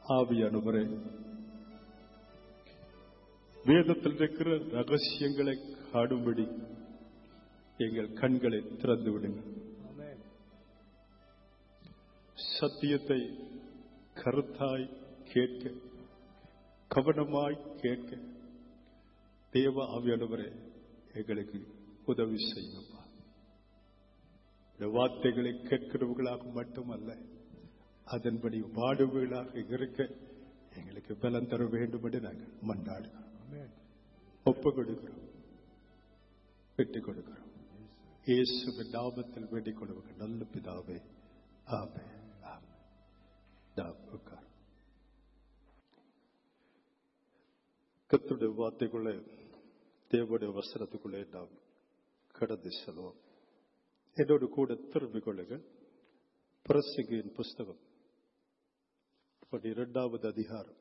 ஆவியானவரே வேதத்தில் இருக்கிற ரகசியங்களை காணும்படி எங்கள் கண்களை திறந்து விடுங்கள் சத்தியத்தை கருத்தாய் கேட்க கவனமாய் கேட்க தேவ ஆவியானவரே எங்களுக்கு உதவி செய்யுங்கப்பா இந்த வார்த்தைகளை கேட்கிறவர்களாக மட்டுமல்ல அதன்படி வாடுவர்களாக இருக்க எங்களுக்கு பலம் தர வேண்டும் என்று நாங்கள் மன்றாடுகிறோம் ஒப்பு கொடுக்கிறோம் விட்டுக் கொடுக்கிறோம் இயேசுவின் நாமத்தில் வேண்டிக் கொடுக்க நல்ல பிதாவே ஆமே ஆமே நாம் உட்கார் கத்துடைய வார்த்தைக்குள்ளே தேவனுடைய வசனத்துக்குள்ளே நாம் கடந்து செல்வோம் என்னோடு கூட திரும்பிக் கொள்ளுங்கள் பிரசங்கியின் புஸ்தகம் இரண்டாவது அதிகாரம்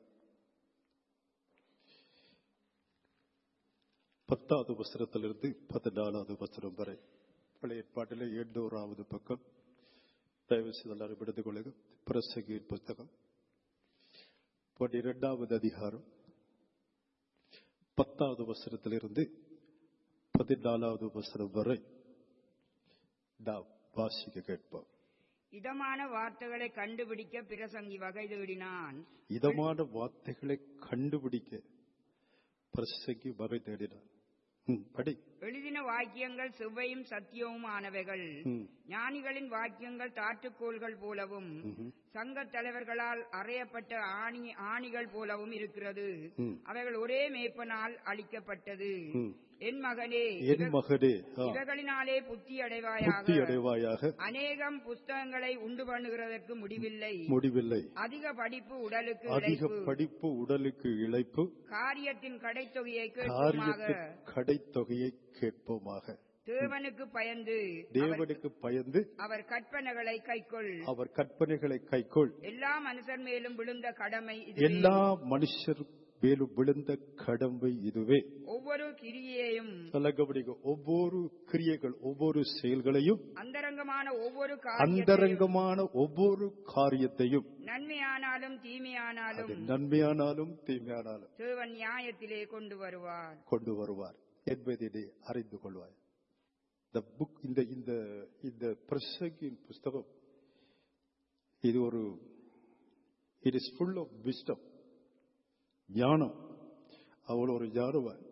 பத்தாவது வசனத்திலிருந்து பதினாலாவது வசனம் வரை பழைய ஏற்பாட்டிலே எண்ணூறாவது பக்கம் தயவு செய்து எல்லாரும் எடுத்துக் கொள்ளுங்க பிரசங்கியின் புஸ்தகம் இரண்டாவது அதிகாரம் பத்தாவது வசனத்திலிருந்து பதினாலாவது வசனம் வரை நாம் வாசிக்க கேட்போம் இதமான வார்த்தைகளை கண்டுபிடிக்க பிரசங்கி வகை தேடினான் இதமான வார்த்தைகளை கண்டுபிடிக்க பிரசங்கி வகை தேடினான் ம், படி எழுதின வாக்கியங்கள் செவ்வையும் சத்தியவுமானவைகள் ம். ஞானிகளின் வாக்கியங்கள் தாற்றுக்கோள்கள் போலவும் சங்க தலைவர்களால் அறையப்பட்ட ஆணி ஆணிகள் போலவும் இருக்கிறது ம். அவைகள் ஒரே மேய்ப்பனால் அளிக்கப்பட்டது ம். என் மகனே என் மகனே ஆ, இவைகளினாலே புத்தி புத்தி அடைவாயாக அடைவாயாக அநேகம் புஸ்தகங்களை உண்டு பண்ணுகிறதற்கு முடிவில்லை முடிவில்லை அதிக படிப்பு உடலுக்கு அதிக இழைப்பு படிப்பு உடலுக்கு இழைப்பு காரியத்தின் கடைத்தொகையை கேட்போமாக காரியத்தின் கடைத்தொகையை கேட்போமாக தேவனுக்கு பயந்து தேவனுக்கு பயந்து அவர் கற்பனைகளை கைக்கொள் அவர் கற்பனைகளை கைக்கொள் எல்லா மனுஷர் மேலும் விழுந்த கடமை இது எல்லா மனுஷர் மேலும் விழுந்த கடமை இதுவே ஒவ்வொரு கிரியையையும் நல்ல கவனிங்க ஒவ்வொரு கிரியைகள் ஒவ்வொரு செயல்களையும் அந்தரங்கமான ஒவ்வொரு காரியத்தையும் அந்தரங்கமான ஒவ்வொரு காரியத்தையும் நன்மையானாலும் தீமையானாலும் அது நன்மையானாலும் தீமையானாலும் தேவன் நியாயத்திலே கொண்டு வருவார் கொண்டு வருவார் என்பதை நீ அறிந்து கொள்வாய் இந்த புக் இந்த இந்த இந்த பிரசங்கின் புஸ்தகம் இது ஒரு it is full of wisdom ஞானம் அவள் ஒரு ஞானவான்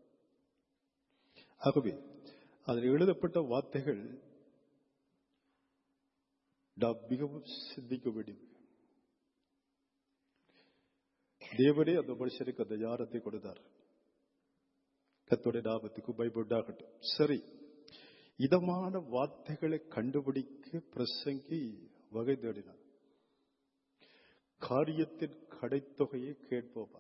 ஆகவே அதில் எழுதப்பட்ட வார்த்தைகள் நாம் மிகவும் சிந்திக்க வேண்டியது தேவனே அந்த மனுஷனுக்கு அந்த ஞானத்தை கொடுத்தார் கத்தோடைய நாமத்துக்கு பயப்படாகட்டும் சரி இதமான வார்த்தைகளை கண்டுபிடிக்க பிரசங்கி வகை தேடினார் காரியத்தின் கடைத்தொகையை கேட்போமா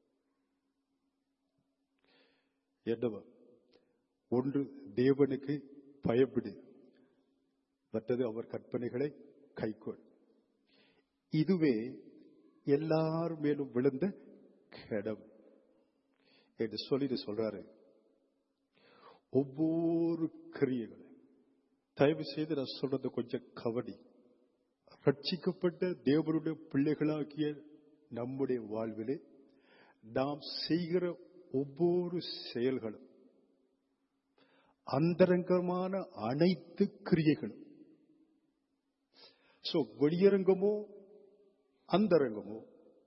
என்னவா ஒன்று தேவனுக்கு பயப்படு மற்றது அவர் கற்பனைகளை கைக்கொள் இதுவே எல்லார் மேலும் விழுந்த கடம் என்று சொல்லிட்டு சொல்றாரு ஒவ்வொரு கிரியைகளும் தயவு செய்து நான் சொல்றது கொஞ்சம் கவனி ரட்சிக்கப்பட்ட தேவனுடைய பிள்ளைகளாகிய நம்முடைய வாழ்விலே நாம் செய்கிற ஒவ்வொரு செயல்களும் அந்தரங்கமான அனைத்து கிரியைகளும் சோ வெளியரங்கமோ அந்தரங்கமோ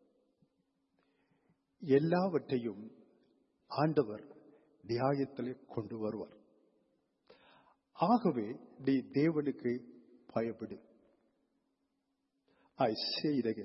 எல்லாவற்றையும் ஆண்டவர் நியாயத்திலே கொண்டு வருவார் ஆகவே நீ தேவனுக்கு பயப்படு ஐ செய்தக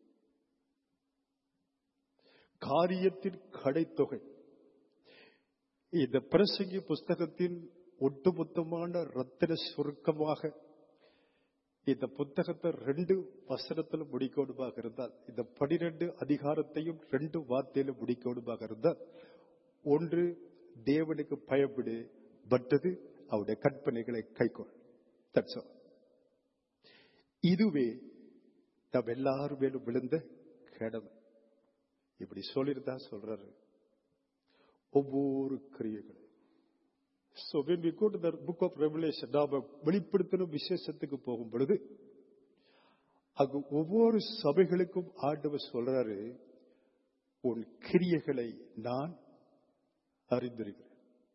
காரியத்தின் கடைத்தொகை இந்த பிரசங்கி புஸ்தகத்தின் ஒட்டுமொத்தமான ரத்தின சுருக்கமாக இந்த புத்தகத்தை ரெண்டு வசனத்தில் முடிக்கணுமாக இருந்தால் இந்த பனிரெண்டு அதிகாரத்தையும் ரெண்டு வார்த்தையில முடிக்கணுமாக இருந்தால் ஒன்று தேவனுக்கு பயப்படு மற்றது அவருடைய கற்பனைகளை கைக்கொள் That's all. இதுவே நம்ம எல்லாரும் மேலும் விழுந்த கடமை இப்படி சொல்லிருந்தா சொல்றாரு ஒவ்வொரு கிரியைகளும் So when we go to the book of Revelation, நாம வெளிப்படுத்தின விசேஷத்துக்கு போகும் பொழுது அங்கு ஒவ்வொரு சபைகளுக்கும் ஆண்டவர் சொல்றாரு உன் கிரியைகளை நான் அறிந்திருக்கிறேன்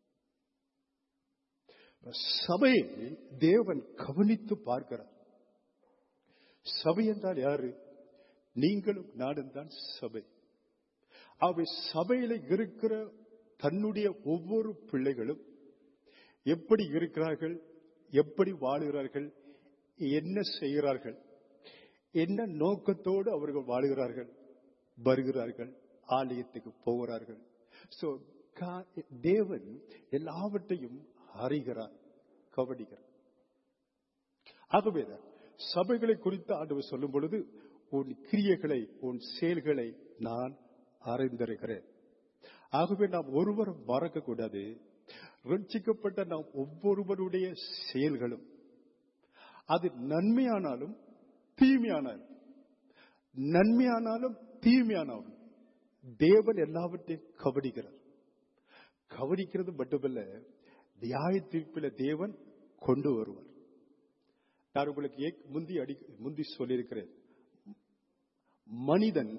சபையை தேவன் கவனித்து பார்க்கிறார் சபை என்றால் யாரு நீங்களும் நானும் தான் சபை அவை சபையில இருக்கிற தன்னுடைய ஒவ்வொரு பிள்ளைகளும் எப்படி இருக்கிறார்கள் எப்படி வாழுகிறார்கள் என்ன செய்கிறார்கள் என்ன நோக்கத்தோடு அவர்கள் வாழுகிறார்கள் வருகிறார்கள் ஆலயத்துக்கு போகிறார்கள் சோ தேவன் எல்லாவற்றையும் அறிகிறார் கவனிக்கிறார் ஆகவேதான் சபைகளை குறித்து ஆண்டவர் சொல்லும் பொழுது உன் கிரியைகளை உன் செயல்களை நான் அறிந்திருக்கிறேன் ஆகவே நாம் ஒருவரும் மறக்க கூடாது ரட்சிக்கப்பட்ட நாம் ஒவ்வொருவருடைய செயல்களும் அது நன்மையானாலும் தீமையானாலும் நன்மையானாலும் தீமையானாலும் தேவன் எல்லாவற்றையும் கவனிக்கிறார் கவனிக்கிறது மட்டுமல்ல நியாய தீர்ப்பில தேவன் கொண்டு வருவார் நான் உங்களுக்கு ஏக்- முந்தி அடி முந்தி சொல்லியிருக்கிறேன் மனிதன்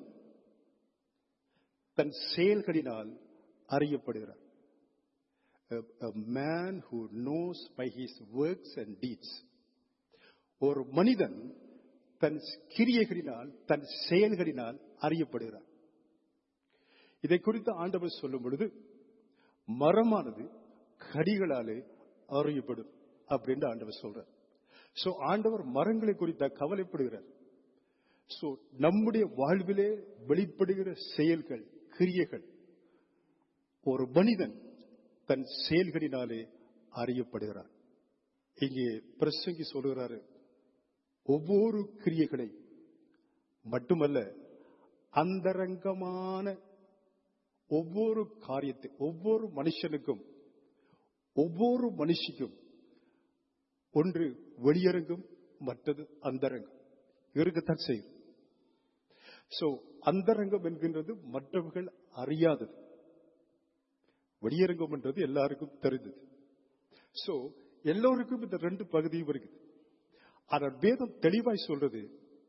தன் செயல்களினால் அறியப்படுகிறார் A, a man who knows by his works and deeds. ஒரு மனிதன் தன் கிரியைகளினால் தன் செயல்களினால் அறியப்படுகிறார் இதை குறித்து ஆண்டவர் சொல்லும் பொழுது மரமானது கடிகளாலே அறியப்படும் அப்படின்னு ஆண்டவர் சொல்றார் சோ ஆண்டவர் மரங்களை குறித்த கவலைப்படுகிறார் சோ நம்முடைய வாழ்விலே வெளிப்படுகிற செயல்கள் கிரியைகள் ஒரு மனிதன் தன் செயல்களினாலே அறியப்படுகிறார் இங்கே பிரசங்கி சொல்கிறாரு ஒவ்வொரு கிரியைகளை மட்டுமல்ல அந்தரங்கமான ஒவ்வொரு காரியத்தை ஒவ்வொரு மனுஷனுக்கும் ஒவ்வொரு மனுஷிக்கும் ஒன்று வெளியரங்கும் மற்றது அந்தரங்கம் இருக்கத்தான் செய்யும் சோ அந்தரங்கம் என்கின்றது மற்றவர்கள் அறியாதது வெளியரங்கம் என்றது எல்லாருக்கும் தெரிந்தது சோ எல்லோருக்கும் இந்த ரெண்டு பகுதியும் இருக்குது ஆனால் வேதம் தெளிவாய் சொல்றது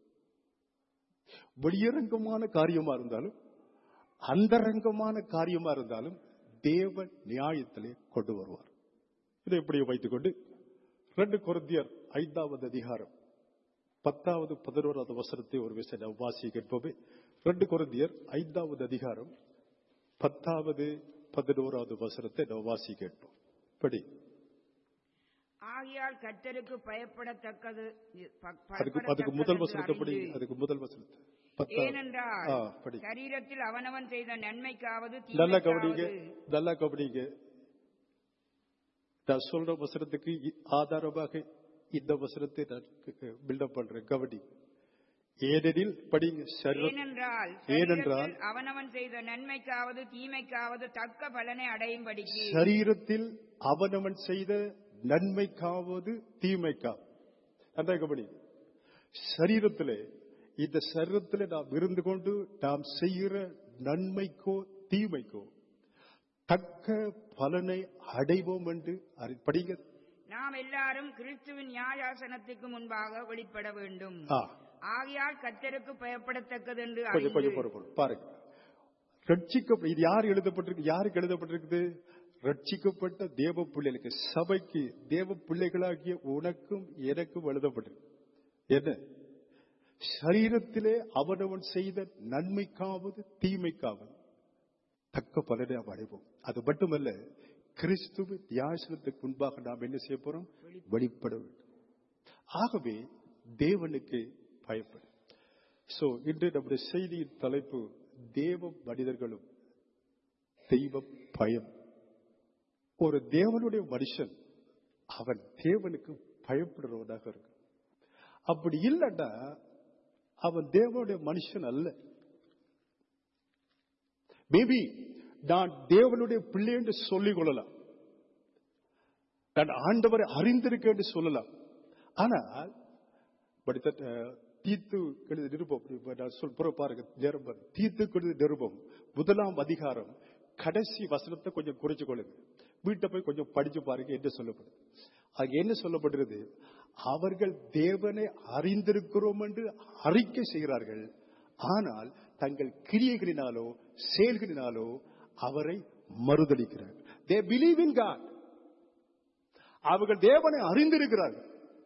வெளியரங்கமான காரியமா இருந்தாலும் அந்தரங்கமான காரியமா இருந்தாலும் தேவன் நியாயத்திலே கொண்டு வருவார் இதை இப்படி வைத்துக்கொண்டு ரெண்டு கொரிந்தியர் ஐந்தாவது அதிகாரம் பத்தாவது பதினோராவது வசனத்தை ஒரு விஷயம் வாசி கேட்போமே ரெண்டு கொரிந்தியர் ஐந்தாவது அதிகாரம் பத்தாவது பதினோராவது வசனத்தை நாம் வாசி கேட்போம் படி ஆகையால் கர்த்தருக்கு பயப்படத்தக்கது ப- அதுக்கு அதுக்கு முதல் பயப்படத்தக்கதென்று வசனத்தை படி அறிந்து, அதுக்கு முதல் வசனத்தை பத்தாவது ஏனென்றால் ஆ, படி சரீரத்தில் அவனவன் செய்த நன்மைக்காவது நல்லா கவனிங்க தீமைக்காவது நல்லா கவனிங்க நான் சொல்ற வசனத்துக்கு இ- ஆதாரமாக இந்த வசனத்தை நான் பில்டப் பண்றேன் கவனி ஏனெனில் படிங்க சரி ஏனென்றால் ஏனென்றால் சரீரத்தில் அவனவன் செய்த நன்மைக்காவது தீமைக்காவது தக்க பலனை அடையும்படிக்கு சரீரத்தில் அவனவன் செய்த நன்மைக்காவது தீமைக்காவது அந்த கபடி சரீரத்திலே இந்த சரீரத்திலே நாம் இருந்து கொண்டு நாம் செய்கிற நன்மைக்கோ தீமைக்கோ தக்க பலனை அடைவோம் என்று அறி- படிங்க நாம் எல்லாரும் கிறிஸ்துவின் நியாயாசனத்துக்கு முன்பாக வெளிப்பட வேண்டும் ஆ, ஆகையால் கர்த்தருக்கு பயப்படத்தக்கது என்று கொஞ்சம் கொஞ்சம் அறிந்து, பொறு பொறு பாருங்க ரட்சிக்க இது யார் எழுதப்பட்டிருக்கு யாருக்கு எழுதப்பட்டிருக்குது ரட்சிக்கப்பட்ட தேவ பிள்ளைகளுக்கு சபைக்கு தேவ பிள்ளைகளாகிய உனக்கும் எனக்கும் எழுதப்பட்டிருக்கு என்ன சரீரத்திலே அவனவன் செய்த நன்மைக்காவது தீமைக்காவது தக்க பலனை நாம் அடைவோம் அது மட்டுமல்ல கிறிஸ்துவ தியாசனத்துக்கு முன்பாக நாம் என்ன செய்ய போறோம் வெளிப்பட வேண்டும் ஆகவே தேவனுக்கு பயப்படு சோ இன்று நம்முடைய செய்தியின் தலைப்பு தேவ மனிதர்களும் தெய்வ பயம் ஒரு தேவனுடைய மனுஷன் அவன் தேவனுக்கு பயப்படுறவனாக இருக்கு அப்படி இல்லைன்னா அவன் தேவனுடைய மனுஷன் அல்ல மேபி நான் தேவனுடைய பிள்ளை என்று சொல்லிக் கொள்ளலாம் நான் ஆண்டவரை அறிந்திருக்கேன் என்று சொல்லலாம் ஆனால் படித்த அஹ், தீத்து கெழுது நிருபம் இப்ப நான் சொல் புற பாருங்க நேரம் பாருங்க. தீத்து கெழுது நிருபம் முதலாம் அதிகாரம் கடைசி வசனத்தை கொஞ்சம் குறிச்சு கொள்ளுங்க வீட்டை போய் கொஞ்சம் படிச்சு பாருங்க என்ன சொல்லப்படுது அங்க என்ன சொல்லப்படுறது அவர்கள் தேவனை அறிந்திருக்கிறோம் என்று அறிக்கை செய்கிறார்கள் ஆனால் தங்கள் கிரியைகளினாலோ செயல்களினாலோ அவரை மறுதளிக்கிறார்கள் தே பிலீவ் இன் காட் அவர்கள் தேவனை அறிந்திருக்கிறார்கள்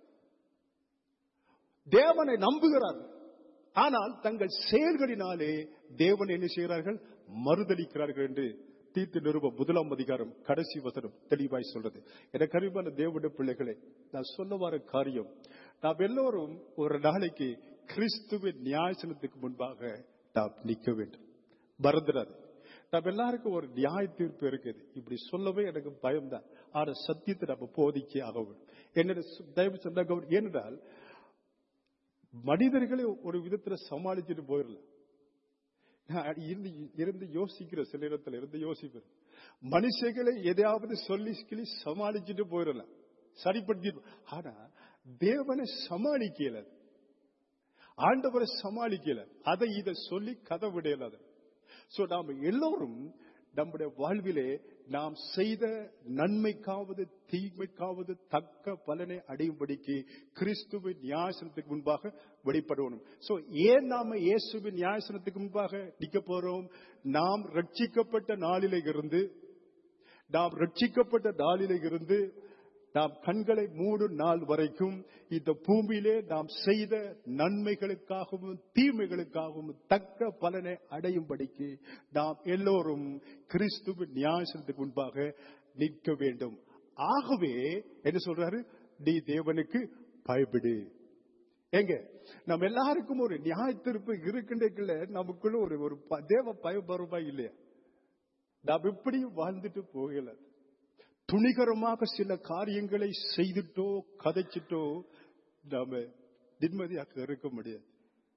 தேவனை நம்புகிறார்கள் ஆனால் தங்கள் செயல்களினாலே தேவன் என்ன செய்கிறார்கள் மறுதளிக்கிறார்கள் என்று தீர்த்து நிருப முதலாம் அதிகாரம் கடைசி வசனம் தெளிவாய் சொல்றது எனக்கு அறிவான தேவனுடைய பிள்ளைகளே நான் சொல்ல வர காரியம் நாம் எல்லோரும் ஒரு நாளைக்கு கிறிஸ்துவின் நியாயசனத்துக்கு முன்பாக நாம் நிற்க வேண்டும் மறந்துடாது நம்ம எல்லாருக்கும் ஒரு நியாய தீர்ப்பு இருக்குது இப்படி சொல்லவே எனக்கு பயம்தான் ஆனா சத்தியத்தை நம்ம போதிக்க ஆக வேண்டும் என்ன தயவு சொன்ன ஏனென்றால் மனிதர்களை ஒரு விதத்துல சமாளிச்சுட்டு போயிடலாம் நான் இருந்து இருந்து யோசிக்கிற சில இடத்துல இருந்து யோசிப்பேன் மனுஷங்களை எதையாவது சொல்லி கிளி சமாளிச்சுட்டு போயிடலாம் சரிப்படுத்தி ஆனா தேவனை சமாளிக்கல ஆண்டவரை சமாளிக்கல அதை இதை சொல்லி கதை விடையல சோ நாம எல்லோரும் நம்முடைய வாழ்விலே நாம் செய்த நன்மைக்காவது தீமைக்காவது தக்க பலனை அடையும்படிக்கு கிறிஸ்துவின் நியாசனத்துக்கு முன்பாக வெளிப்படணும் சோ ஏன் நாம இயேசுவின் நியாசனத்துக்கு முன்பாக நிக்க போறோம் நாம் ரட்சிக்கப்பட்ட நாளிலே இருந்து நாம் ரட்சிக்கப்பட்ட நாளிலே இருந்து நாம் கண்களை மூடும் நாள் வரைக்கும் இந்த பூமியிலே நாம் செய்த நன்மைகளுக்காகவும் தீமைகளுக்காகவும் தக்க பலனை அடையும்படிக்கு நாம் எல்லோரும் கிறிஸ்துவின் நியாயத்துக்கு முன்பாக நிற்க வேண்டும் ஆகவே என்ன சொல்றாரு நீ தேவனுக்கு பயப்படு எங்க நம்ம எல்லாருக்கும் ஒரு நியாய தீர்ப்பு இருக்கின்ற நமக்குள்ள ஒரு ஒரு தேவ பயபருமா இல்லையா நாம் இப்படியும் வாழ்ந்துட்டு போகல துணிகரமாக சில காரியங்களை செய்துட்டோ கதைச்சிட்டோ நாம நிம்மதியாக இருக்க முடியாது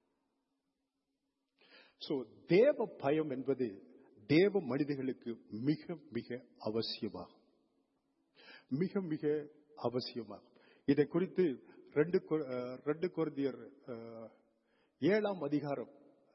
சோ தேவ பயம் என்பது தேவ மனிதர்களுக்கு மிக மிக அவசியமாகும் மிக மிக அவசியமாகும் இதை குறித்து ரெண்டு ரெண்டு குருந்தியர் ஏழாம் அதிகாரம்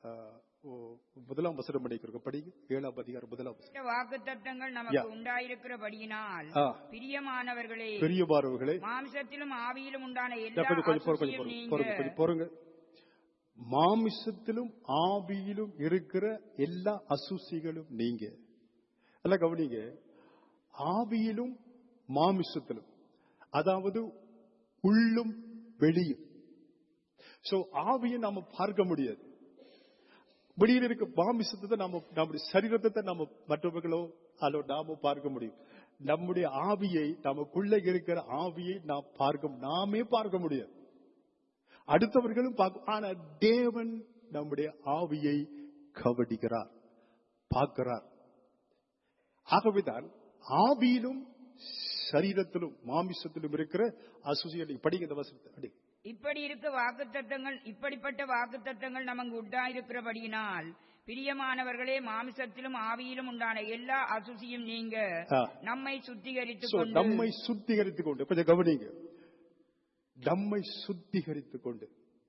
முதலாம் வசனம் படிக்கிறோம் படிங்க ஏழாம் அதிகாரம் முதலாம் வசனம் வாக்கு தத்தங்கள் நமக்கு உண்டாயிருக்கிறபடியினால் பிரியமானவர்களே பெரியவாரவர்களே மாம்சத்திலும் ஆவியிலும் உண்டான எல்லா கொஞ்சம் போற அசுசியும் கொஞ்சம் நீங்க போறங்க கொஞ்சம் போறங்க மாமிசத்திலும் ஆவியிலும் இருக்கிற எல்லா அசுசிகளும் நீங்க எல்லாம் கவனிங்க ஆவியிலும் மாமிசத்திலும் அதாவது உள்ளும் வெளியும் சோ ஆவியை நாம பார்க்க முடியாது வெளியில் இருக்க மாமிசத்தை நம்ம நம்முடைய சரீரத்தை நம்ம மற்றவர்களோ அல்லோ நாம பார்க்க முடியும் நம்முடைய ஆவியை நமக்குள்ள இருக்கிற ஆவியை நாம் பார்க்க நாமே பார்க்க முடியாது அடுத்தவர்களும் பார்க்க ஆனா தேவன் நம்முடைய ஆவியை கவனிக்கிறார் பார்க்கிறார் ஆகவேதான் ஆவியிலும் சரீரத்திலும் மாமிசத்திலும் இருக்கிற அசுசியலை படிங்க இந்த வசனத்தை அடி இப்படி இருக்க வாக்குத்தத்தங்கள் இப்படிப்பட்ட வாக்குத்தத்தங்கள் நமக்கு உண்டாயிருக்கிறபடியினால் பிரியமானவர்களே மாமிசத்திலும் ஆவியிலும் உண்டான எல்லா அசுசியும் நீங்க ஆ. நம்மை சுத்திகரித்துக் So, கொண்டு நம்மை சுத்திகரித்துக் கொண்டு கொஞ்சம் கவனிங்க நம்மை சுத்திகரித்துக் கொண்டு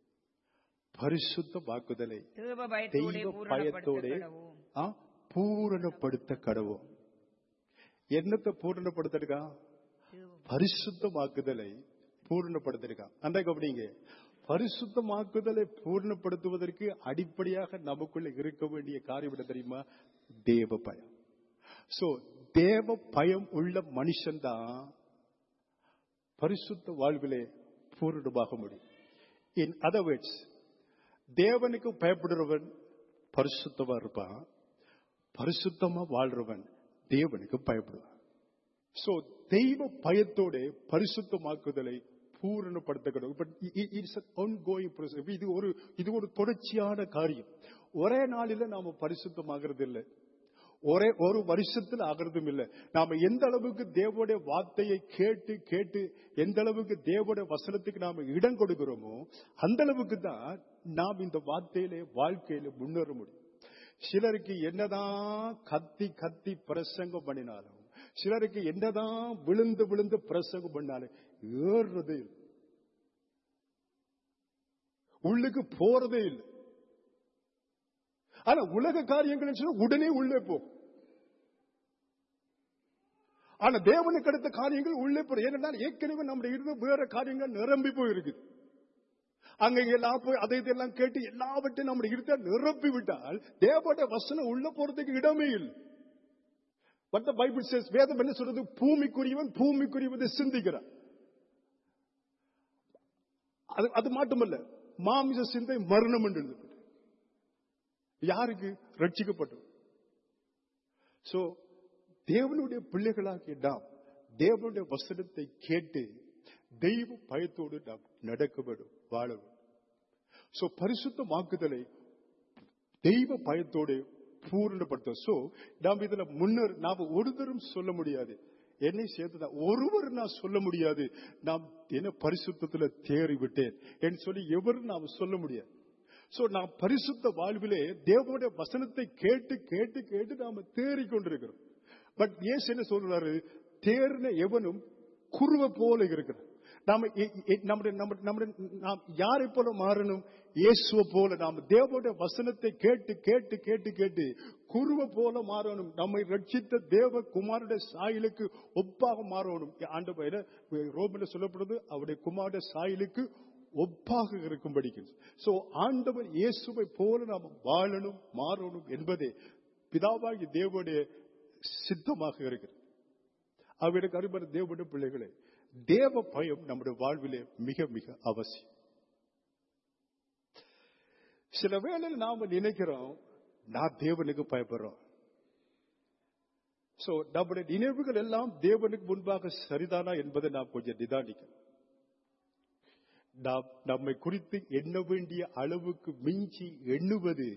பரிசுத்த வாக்குதலை தேவ பயத்தோடே தெய்வ பூரணப்படுத்த பயத்தோட கடவோம். பூரணப்படுத்த கடவோம் என்னத்தை பூரணப்படுத்திருக்கா பரிசுத்தமாக்குதலை பூரணப்படுத்திருக்கா அந்த கவனிங்க பரிசுத்தமாக்குதலை பூரணப்படுத்துவதற்கு அடிப்படையாக நமக்குள்ள இருக்க வேண்டிய காரியம் என்ன தெரியுமா தேவ பயம் சோ தேவ பயம் உள்ள மனுஷன்தான் பரிசுத்த வாழ்விலே பூரணமாக முடியும் இன் அதர் வேர்ட்ஸ் தேவனுக்கு பயப்படுறவன் பரிசுத்தமா இருப்பான் பரிசுத்தமா வாழ்றவன் தேவனுக்கு பயப்படுவான் சோ தெய்வ பயத்தோட பரிசுத்தமாக்குதலை பூரணப்படுத்த இது ஒரு இது ஒரு தொடர்ச்சியான காரியம் ஒரே நாளில நாம பரிசுத்தமாகிறது இல்லை ஒரே ஒரு வருஷத்துல ஆகிறதும் இல்லை நாம எந்த அளவுக்கு தேவோடைய வார்த்தையை கேட்டு கேட்டு எந்த அளவுக்கு தேவோடைய வசனத்துக்கு நாம இடம் கொடுக்கிறோமோ அந்த அளவுக்கு தான் நாம் இந்த வார்த்தையிலே வாழ்க்கையில முன்னேற முடியும் சிலருக்கு என்னதான் கத்தி கத்தி பிரசங்கம் பண்ணினாலும் சிலருக்கு என்னதான் விழுந்து விழுந்து பிரசங்கம் பண்ணாலும் ஏறுறதே இல்லை உள்ளுக்கு போறதே இல்லை ஆனா உலக காரியங்கள் சொன்னா உடனே உள்ளே போ ஆனா தேவனுக்கு அடுத்த காரியங்கள் உள்ளே போற ஏனென்றால் ஏற்கனவே நம்முடைய இருந்த வேற காரியங்கள் நிரம்பி போயிருக்குது அங்க இங்க எல்லாம் போய் அதை இதெல்லாம் கேட்டு எல்லாவற்றையும் நம்முடைய இருந்த நிரப்பி விட்டால் தேவனுடைய வசனம் உள்ள போறதுக்கு இடமே இல்லை What the Bible says, வேதம் என்ன சொல்றது பூமிக்குரியவன் பூமிக்குரியவதை சிந்திக்கிறான் அது அது மட்டுமல்ல மாமிச சிந்தை மரணம் என்று எழுதப்பட்டு யாருக்கு ரட்சிக்கப்பட்டது சோ தேவனுடைய பிள்ளைகளாகிய நாம் தேவனுடைய வசனத்தை கேட்டு தெய்வ பயத்தோடு நாம் நடக்க வேண்டும் வாழ வேண்டும் சோ பரிசுத்தமாக்குதலை தெய்வ பயத்தோடு பூரணப்படுத்த சோ நாம் இதுல முன்னர் நாம ஒருத்தரும் சொல்ல முடியாது என்னை சேர்த்துதான் ஒருவர் நான் சொல்ல முடியாது நாம் என்ன பரிசுத்தத்துல தேறி விட்டேன் என்று சொல்லி எவரும் நாம் சொல்ல முடியாது சோ நாம் பரிசுத்த வாழ்விலே தேவனுடைய வசனத்தை கேட்டு கேட்டு கேட்டு நாம தேறிக் கொண்டிருக்கிறோம் பட் ஏசு என்ன சொல்றாரு தேர்ன எவனும் குருவ போல இருக்கிறான் நாம எ- எ- நம்முடைய நம்முடைய நம்முடைய நாம் யாரை போல மாறணும் இயேசுவ போல நாம் தேவனுடைய வசனத்தை கேட்டு கேட்டு கேட்டு கேட்டு குருவ போல மாறணும் நம்மை ரட்சித்த தேவ குமாருடைய சாயலுக்கு ஒப்பாக மாறணும் ஆண்டு ரோமில் சொல்லப்படுது அவருடைய குமாருடைய சாயலுக்கு ஒப்பாக இருக்கும்படிக்கு சோ ஆண்டவர் இயேசுவை போல நாம் வாழணும் மாறணும் என்பதே பிதாவாகி தேவனுடைய சித்தமாக இருக்கிறது அவருக்கு அருமையான தேவனுடைய பிள்ளைகளே தேவ பயம் நம்முடைய வாழ்விலே மிக மிக அவசியம் சில வேளையில் நாம நினைக்கிறோம் நான் தேவனுக்கு பயப்படுறோம் சோ நம்முடைய நினைவுகள் எல்லாம் தேவனுக்கு முன்பாக சரிதானா என்பதை நாம் கொஞ்சம் நிதானிக்கணும் நாம் நம்மை குறித்து எண்ண வேண்டிய அளவுக்கு மிஞ்சி எண்ணுவது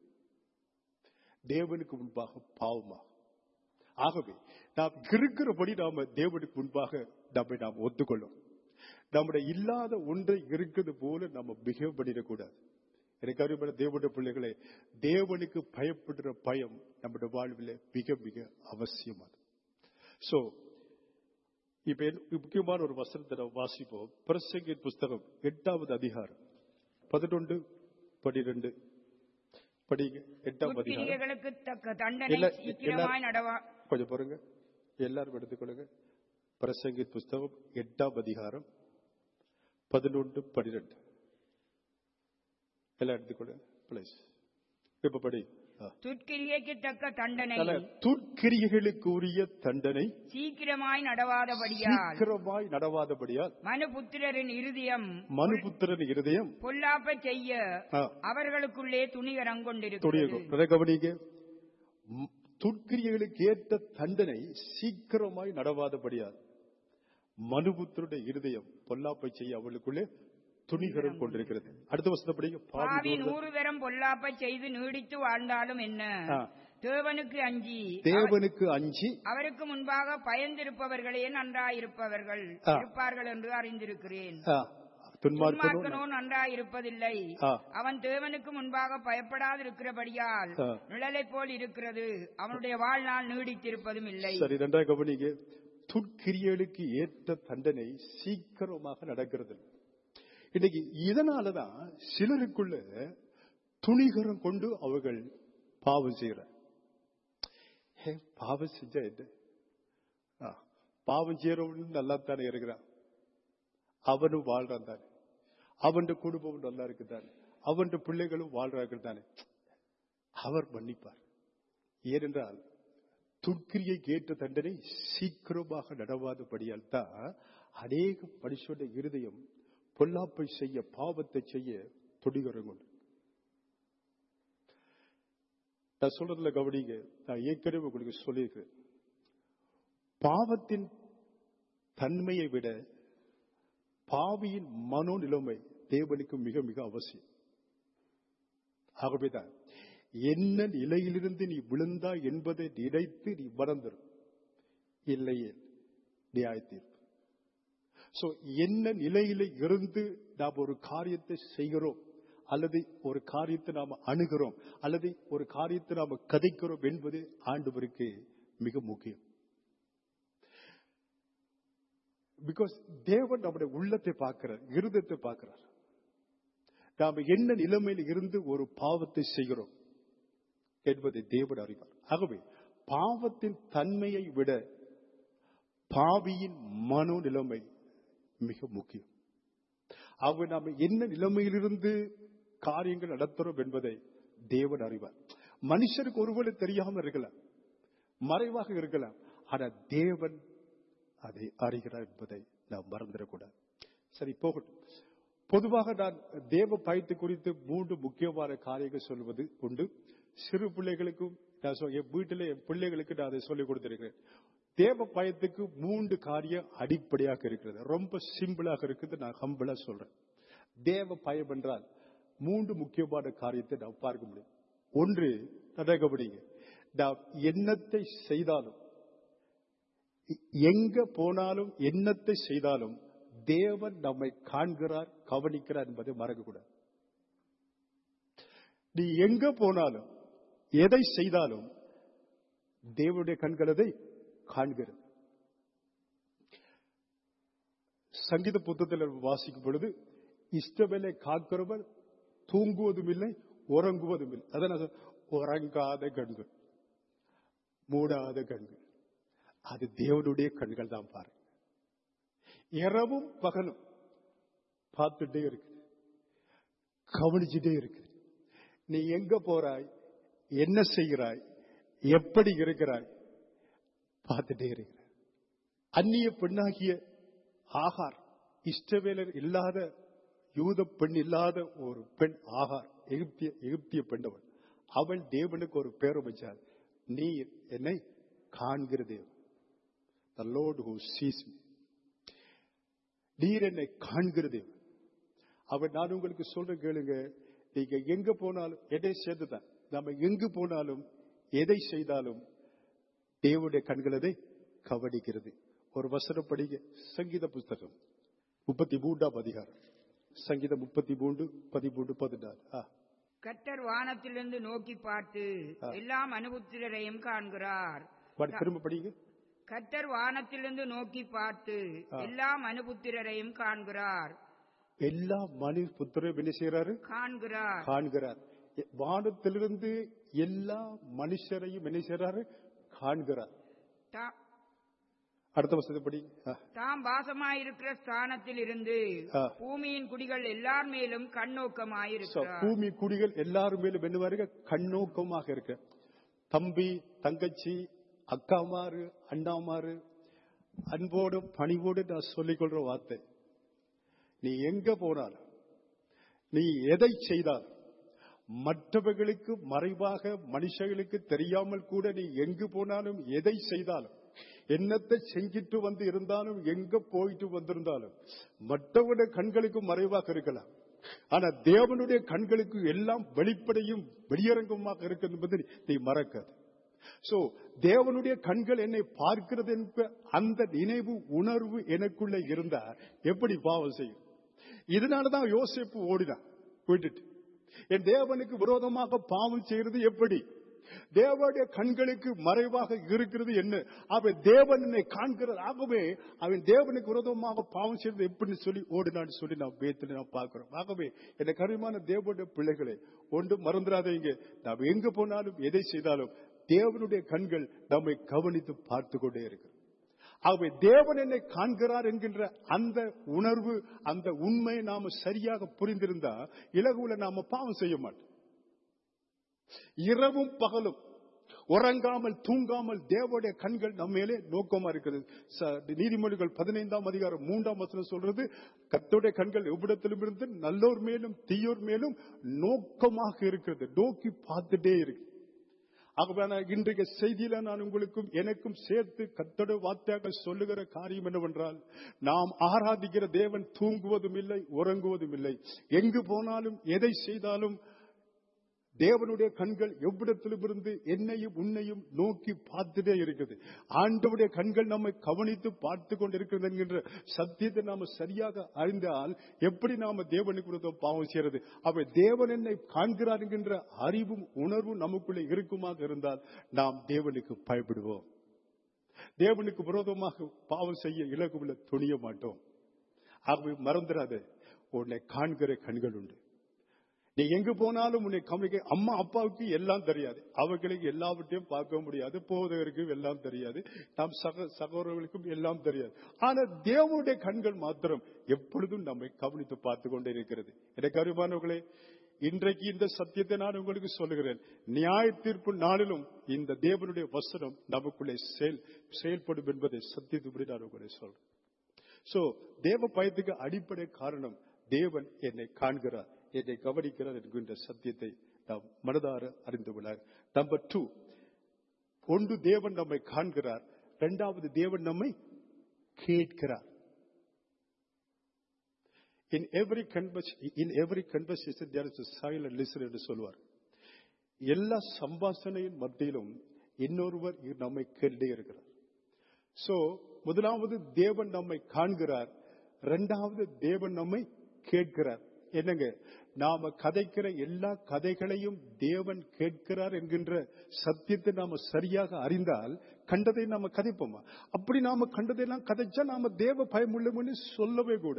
தேவனுக்கு முன்பாக பாவமாகும் ஆகவே நாம் இருக்கிறபடி நாம தேவனுக்கு முன்பாக நம்மை நாம் ஒத்துக்கொள்ளும் நம்முடைய இல்லாத ஒன்றை இருக்கிறது போல நம்ம பிஹேவ் பண்ணிடக்கூடாது எனக்கு அருமையான தேவனுடைய பிள்ளைகளே தேவனுக்கு பயப்படுற பயம் நம்முடைய வாழ்வில் மிக மிக அவசியமானது சோ இப்ப என்ன- முக்கியமான ஒரு வசனத்தை நாம் வாசிப்போம் பிரசங்கின் புஸ்தகம் எட்டாவது அதிகாரம் பதினொன்று பனிரெண்டு படிங்க எட்டாம் அதிகாரம் துர்க்கிரியைகளுக்கு தக்க தண்டனை இல்ல, சீக்கிரமாய் எல்லாரும் நடவா கொஞ்சம் பாருங்க எல்லாரும் எடுத்துக்கொள்ளுங்க பிரசங்கித் புஸ்தகம் எட்டாம் அதிகாரம் பதினொன்று பனிரெண்டு எல்லாம் எடுத்துக்கொள்ளுங்க பிளீஸ் இப்ப படி ஆ. துர்க்கிரியைக்கு தக்க தண்டனை அதனால துர்க்கிரியைகளுக்கு உரிய தண்டனை சீக்கிரமாய் நடவாதபடியால் சீக்கிரமாய் நடவாதபடியால் மனுபுத்திரரின் இருதயம் மனுபுத்திரன் இருதயம் பொல்லாப்ப செய்ய ஆ, அவர்களுக்குள்ளே துணிகரம் கொண்டிருக்கிறது துணியகம் நிறைய கவனிங்க ம், துர்க்கிரியைகளுக்கு ஏற்ற தண்டனை சீக்கிரமாய் நடவாதபடியால் மனுபுத்தருடைய இருதயம் பொல்லாப்பை செய்ய அவளுக்குள்ளே துணிகரம் கொண்டிருக்கிறது அடுத்த வசனத்தை படிங்க பாவி பாவி நூறு நூறு தரம் பொல்லாப்ப செய்து நீடித்து வாழ்ந்தாலும் என்ன ஆ. தேவனுக்கு அஞ்சி தேவனுக்கு அஞ்சி அவருக்கு முன்பாக பயந்திருப்பவர்களே நன்றாயிருப்பவர்கள் ஆ. இருப்பார்கள் என்று அறிந்திருக்கிறேன் ஆ, துன்மார்க்கனோ துன்மார்க்கனோ நன்றாயிருப்பதில்லை ஆ. அவன் தேவனுக்கு முன்பாக பயப்படாதிருக்கிறபடியால் ஆ. நிழலை போல் இருக்கிறது அவனுடைய வாழ்நாள் நீடித்திருப்பதும் இல்லை சரி நன்றாக கவனிங்க துர்க்கிரியலுக்கு ஏற்ற தண்டனை சீக்கிரமாக நடக்கிறது இன்னைக்கு இதனாலதான் சிலருக்குள்ள துணிகரம் கொண்டு அவர்கள் பாவம் செய்யறாங்க ஏ, பாவம் செஞ்சா என்ன ஆ, பாவம் செய்யறவன் நல்லா தானே இருக்கிறான் அவனும் வாழ்றான் தானே அவன் குடும்பம் நல்லா இருக்கு தானே அவன் பிள்ளைகளும் வாழ்றாங்க தானே அவர் மன்னிப்பார் ஏனென்றால் துர்க்கிரியை ஏற்ற தண்டனை சீக்கிரமாக நடவாதபடியால் தான் அநேக மனுஷனுடைய இருதயம் பொல்லாப்பை செய்ய பாவத்தை செய்ய துடிகரம் கொண்டு நான் சொல்றதுல கவனிங்க நான் ஏற்கனவே உங்களுக்கு சொல்லியிருக்கிறேன் பாவத்தின் தன்மையை விட பாவியின் மனோநிலைமை தேவனுக்கு மிக மிக அவசியம் ஆகவேதான் என்ன நிலையிலிருந்து நீ விழுந்தா என்பதை நினைத்து நீ மறந்துடும் இல்லையே நியாயத்தீர்ப்பு சோ என்ன நிலையில இருந்து நாம் ஒரு காரியத்தை செய்கிறோம் அல்லது ஒரு காரியத்தை நாம் அணுகிறோம் அல்லது ஒரு காரியத்தை நாம் கதைக்கிறோம் என்பது ஆண்டவருக்கு மிக முக்கியம் பிகாஸ் தேவன் நம்முடைய உள்ளத்தை பார்க்கிறார் இருதயத்தை பார்க்கிறார் நாம் என்ன நிலைமையில் இருந்து ஒரு பாவத்தை செய்கிறோம் என்பதை தேவன் அறிவார் ஆகவே பாவத்தின் தன்மையை விட பாவியின் மனோ நிலைமை மிக முக்கியம் ஆகவே நாம் என்ன நிலைமையிலிருந்து காரியங்கள் நடத்துறோம் என்பதை தேவன் அறிவார் மனுஷருக்கு ஒருவேளை தெரியாமல் இருக்கலாம் மறைவாக இருக்கலாம் ஆனா தேவன் அதை அறிகிறார் என்பதை நாம் மறந்துடக்கூடாது சரி போகட்டும் பொதுவாக நான் தேவ பயத்து குறித்து மூன்று முக்கியமான காரியங்கள் சொல்வது உண்டு சிறு பிள்ளைகளுக்கும் நான் சொ- என் வீட்டில் என் பிள்ளைகளுக்கு நான் அதை சொல்லிக் கொடுத்திருக்கிறேன் தேவ பயத்துக்கு மூன்று காரியம் அடிப்படையாக இருக்கிறது ரொம்ப சிம்பிளாக இருக்குது நான் ஹம்பிளா சொல்றேன் தேவ பயம் என்றால் மூன்று முக்கியமான காரியத்தை நாம் பார்க்க முடியும் ஒன்று நடக்கப்படுங்க நாம் எண்ணத்தை செய்தாலும் எங்க போனாலும் எண்ணத்தை செய்தாலும் தேவன் நம்மை காண்கிறார் கவனிக்கிறார் என்பதை மறக்கக்கூடாது நீ எங்க போனாலும் எதை செய்தாலும் தேவனுடைய கண்கள் அதை காண்கிறது சங்கீத புத்தகத்தில் வாசிக்கும் பொழுது இஷ்டவேலை காக்கிறவர் தூங்குவதும் இல்லை உறங்குவதும் இல்லை அதான் நான் சொன்னேன், உறங்காத கண்கள் மூடாத கண்கள் அது தேவனுடைய கண்கள் தான் பாருங்க இரவும் பகலும் பார்த்துட்டே இருக்கு கவனிச்சுட்டே இருக்கு நீ எங்க போறாய் என்ன செய்கிறாய் எப்படி இருக்கிறாய் பார்த்துட்டே இருக்கிறாய் அந்நிய பெண்ணாகிய ஆகார் இஷ்டவேலர் இல்லாத யூத பெண் இல்லாத ஒரு பெண் ஆகார் எகிப்திய எகிப்திய பெண்ணவள் அவள் தேவனுக்கு ஒரு பேர் வச்சாள் நீ என்னை காண்கிற தேவன் the Lord who sees me நீர் என்னை காண்கிற தேவன் அவர் நான் உங்களுக்கு சொல்ற கேளுங்க நீங்க எங்க போனாலும் எதை சேர்த்துதான் நம்ம எங்கு போனாலும் எதை செய்தாலும் தேவனுடைய கண்கள் அதை கவனிக்கிறது ஒரு வசனம் படிங்க சங்கீத புஸ்தகம் முப்பத்தி மூன்றாம் அதிகாரம் சங்கீதம் முப்பத்தி மூன்று பதிமூன்று பதினாறு ஆ, கர்த்தர் வானத்திலிருந்து நோக்கி பார்த்து எல்லா மனுபுத்திரரையும் காண்கிறார் பாடி, திரும்ப படிங்க கர்த்தர் வானத்திலிருந்து நோக்கி பார்த்து எல்லா மனுபுத்திரரையும் காண்கிறார் எல்லா மனு புத்திரம் என்ன செய்யறாரு காண்கிறார் காண்கிறார் எ- வானத்திலிருந்து எல்லா மனுஷரையும் என்ன செய்யறாரு காண்கிறார் தா- அடுத்த வசதி படி ஆ, தாம் வாசமாயிருக்கிற ஸ்தானத்தில் இருந்து ஆ. பூமியின் குடிகள் எல்லார் மேலும் So, கண்ணோக்கமாயிருக்கிறார் பூமி குடிகள் எல்லாரும் மேலும் என்னவாருங்க கண்ணோக்கமாக இருக்க தம்பி தங்கச்சி அக்காமாரு அண்ணாமாரு அன்போடு பணிவோடு நான் சொல்லிக் கொள்ற வார்த்தை நீ எங்க போனாலும் நீ எதை செய்தால் மற்றவர்களுக்கு மறைவாக மனுஷர்களுக்கு தெரியாமல் கூட நீ எங்கு போனாலும் எதை செய்தாலும் என்னத்தை செஞ்சிட்டு வந்து இருந்தாலும் எங்க போயிட்டு வந்திருந்தாலும் மற்றவருடைய கண்களுக்கு மறைவாக இருக்கலாம் ஆனா தேவனுடைய கண்களுக்கு எல்லாம் வெளிப்படையும் வெளியரங்கமாக இருக்கிறது என்பதை நீ மறக்காது சோ தேவனுடைய கண்கள் என்னை பார்க்கிறது என்ப அந்த நினைவு உணர்வு எனக்குள்ள இருந்தா எப்படி பாவம் செய்யும் இதனாலதான் யோசிப்பு ஓடினான் விட்டுட்டு என் தேவனுக்கு விரோதமாக பாவம் செய்யறது எப்படி தேவனுடைய கண்களுக்கு மறைவாக இருக்கிறது என்ன அவன் தேவன் என்னை காண்கிறது ஆகவே அவன் தேவனுக்கு விரோதமாக பாவம் செய்யறது எப்படின்னு சொல்லி ஓடினான்னு சொல்லி நான் வேத்துல நான் பார்க்கிறோம் ஆகவே என்ன கருமான தேவனுடைய பிள்ளைகளை ஒன்று மறந்துடாதீங்க நாம் எங்க போனாலும் எதை செய்தாலும் தேவனுடைய கண்கள் நம்மை கவனித்து பார்த்து கொண்டே இருக்கிறது ஆகவே தேவன் என்னை காண்கிறார் என்கின்ற அந்த உணர்வு அந்த உண்மையை நாம சரியாக புரிந்திருந்தா இலகுல நாம பாவம் செய்ய மாட்டோம் இரவும் பகலும் உறங்காமல் தூங்காமல் தேவனுடைய கண்கள் நம்ம மேலே நோக்கமா இருக்கிறது ச- நீதிமொழிகள் பதினைந்தாம் அதிகாரம் மூன்றாம் வசனம் சொல்றது கத்தோடைய கண்கள் எவ்விடத்திலும் இருந்து நல்லோர் மேலும் தீயோர் மேலும் நோக்கமாக இருக்கிறது நோக்கி பார்த்துட்டே இருக்கு ஆகவே நான் இன்றைய செய்தியில நான் உங்களுக்கும் எனக்கும் சேர்த்து கத்தோட வார்த்தையாக சொல்லுகிற காரியம் என்னவென்றால் நாம் ஆராதிக்கிற தேவன் தூங்குவதும் இல்லை உறங்குவதும் இல்லை எங்கு போனாலும் எதை செய்தாலும் தேவனுடைய கண்கள் எவ்விடத்திலும் இருந்து என்னையும் உன்னையும் நோக்கி பார்த்துட்டே இருக்குது ஆண்டவுடைய கண்கள் நம்மை கவனித்து பார்த்து கொண்டிருக்கிறது என்கின்ற சத்தியத்தை நாம சரியாக அறிந்தால் எப்படி நாம தேவனுக்கு விரோதம் பாவம் செய்யறது அவை தேவன் என்னை காண்கிறார் என்கின்ற அறிவும் உணர்வும் நமக்குள்ளே இருக்குமாக இருந்தால் நாம் தேவனுக்கு பயப்படுவோம் தேவனுக்கு விரோதமாக பாவம் செய்ய இலகுவில் துணிய மாட்டோம் ஆகவே மறந்துடாத உன்னை காண்கிற கண்கள் உண்டு நீ எங்க போனாலும் உன்னை கம்யூனிகேட் அம்மா அப்பாவுக்கு எல்லாம் தெரியாது அவர்களுக்கு எல்லாவற்றையும் பார்க்க முடியாது போதகருக்கு எல்லாம் தெரியாது நம் சக சகோதரர்களுக்கும் எல்லாம் தெரியாது ஆனா தேவனுடைய கண்கள் மாத்திரம் எப்பொழுதும் நம்மை கவனித்து பார்த்து கொண்டே இருக்கிறது எனக்கு அருமானவர்களே இன்றைக்கு இந்த சத்தியத்தை நான் உங்களுக்கு சொல்லுகிறேன் நியாய தீர்ப்பு நாளிலும் இந்த தேவனுடைய வசனம் நமக்குள்ளே செயல் செயல்படும் என்பதை சத்தியத்துப்படி நான் உங்களை சொல்றேன் சோ தேவ பயத்துக்கு அடிப்படை காரணம் தேவன் என்னை காண்கிறார் என்னை கவனிக்கிறார் என்கின்ற சத்தியத்தை நாம் மனதார அறிந்து கொள்ளார் நம்பர் டூ ஒன்று தேவன் நம்மை காண்கிறார் இரண்டாவது தேவன் நம்மை கேட்கிறார் in every conversation in every conversation there is a silent listener என்று சொல்வார் எல்லா சம்பாஷணையின் மத்தியிலும் இன்னொருவர் நம்மை கேட்டே இருக்கிறார் சோ முதலாவது தேவன் நம்மை காண்கிறார் இரண்டாவது தேவன் நம்மை கேட்கிறார் என்னங்க நாம கதைக்கிற எல்லா கதைகளையும் தேவன் கேட்கிறார் என்கின்ற சத்தியத்தை நாம சரியாக அறிந்தால் கண்டதை நாம கதைப்போமா அப்படி நாம கண்டதையெல்லாம் கதைச்சா நாம தேவ பயமுள்ளவன்னு சொல்லவே கூட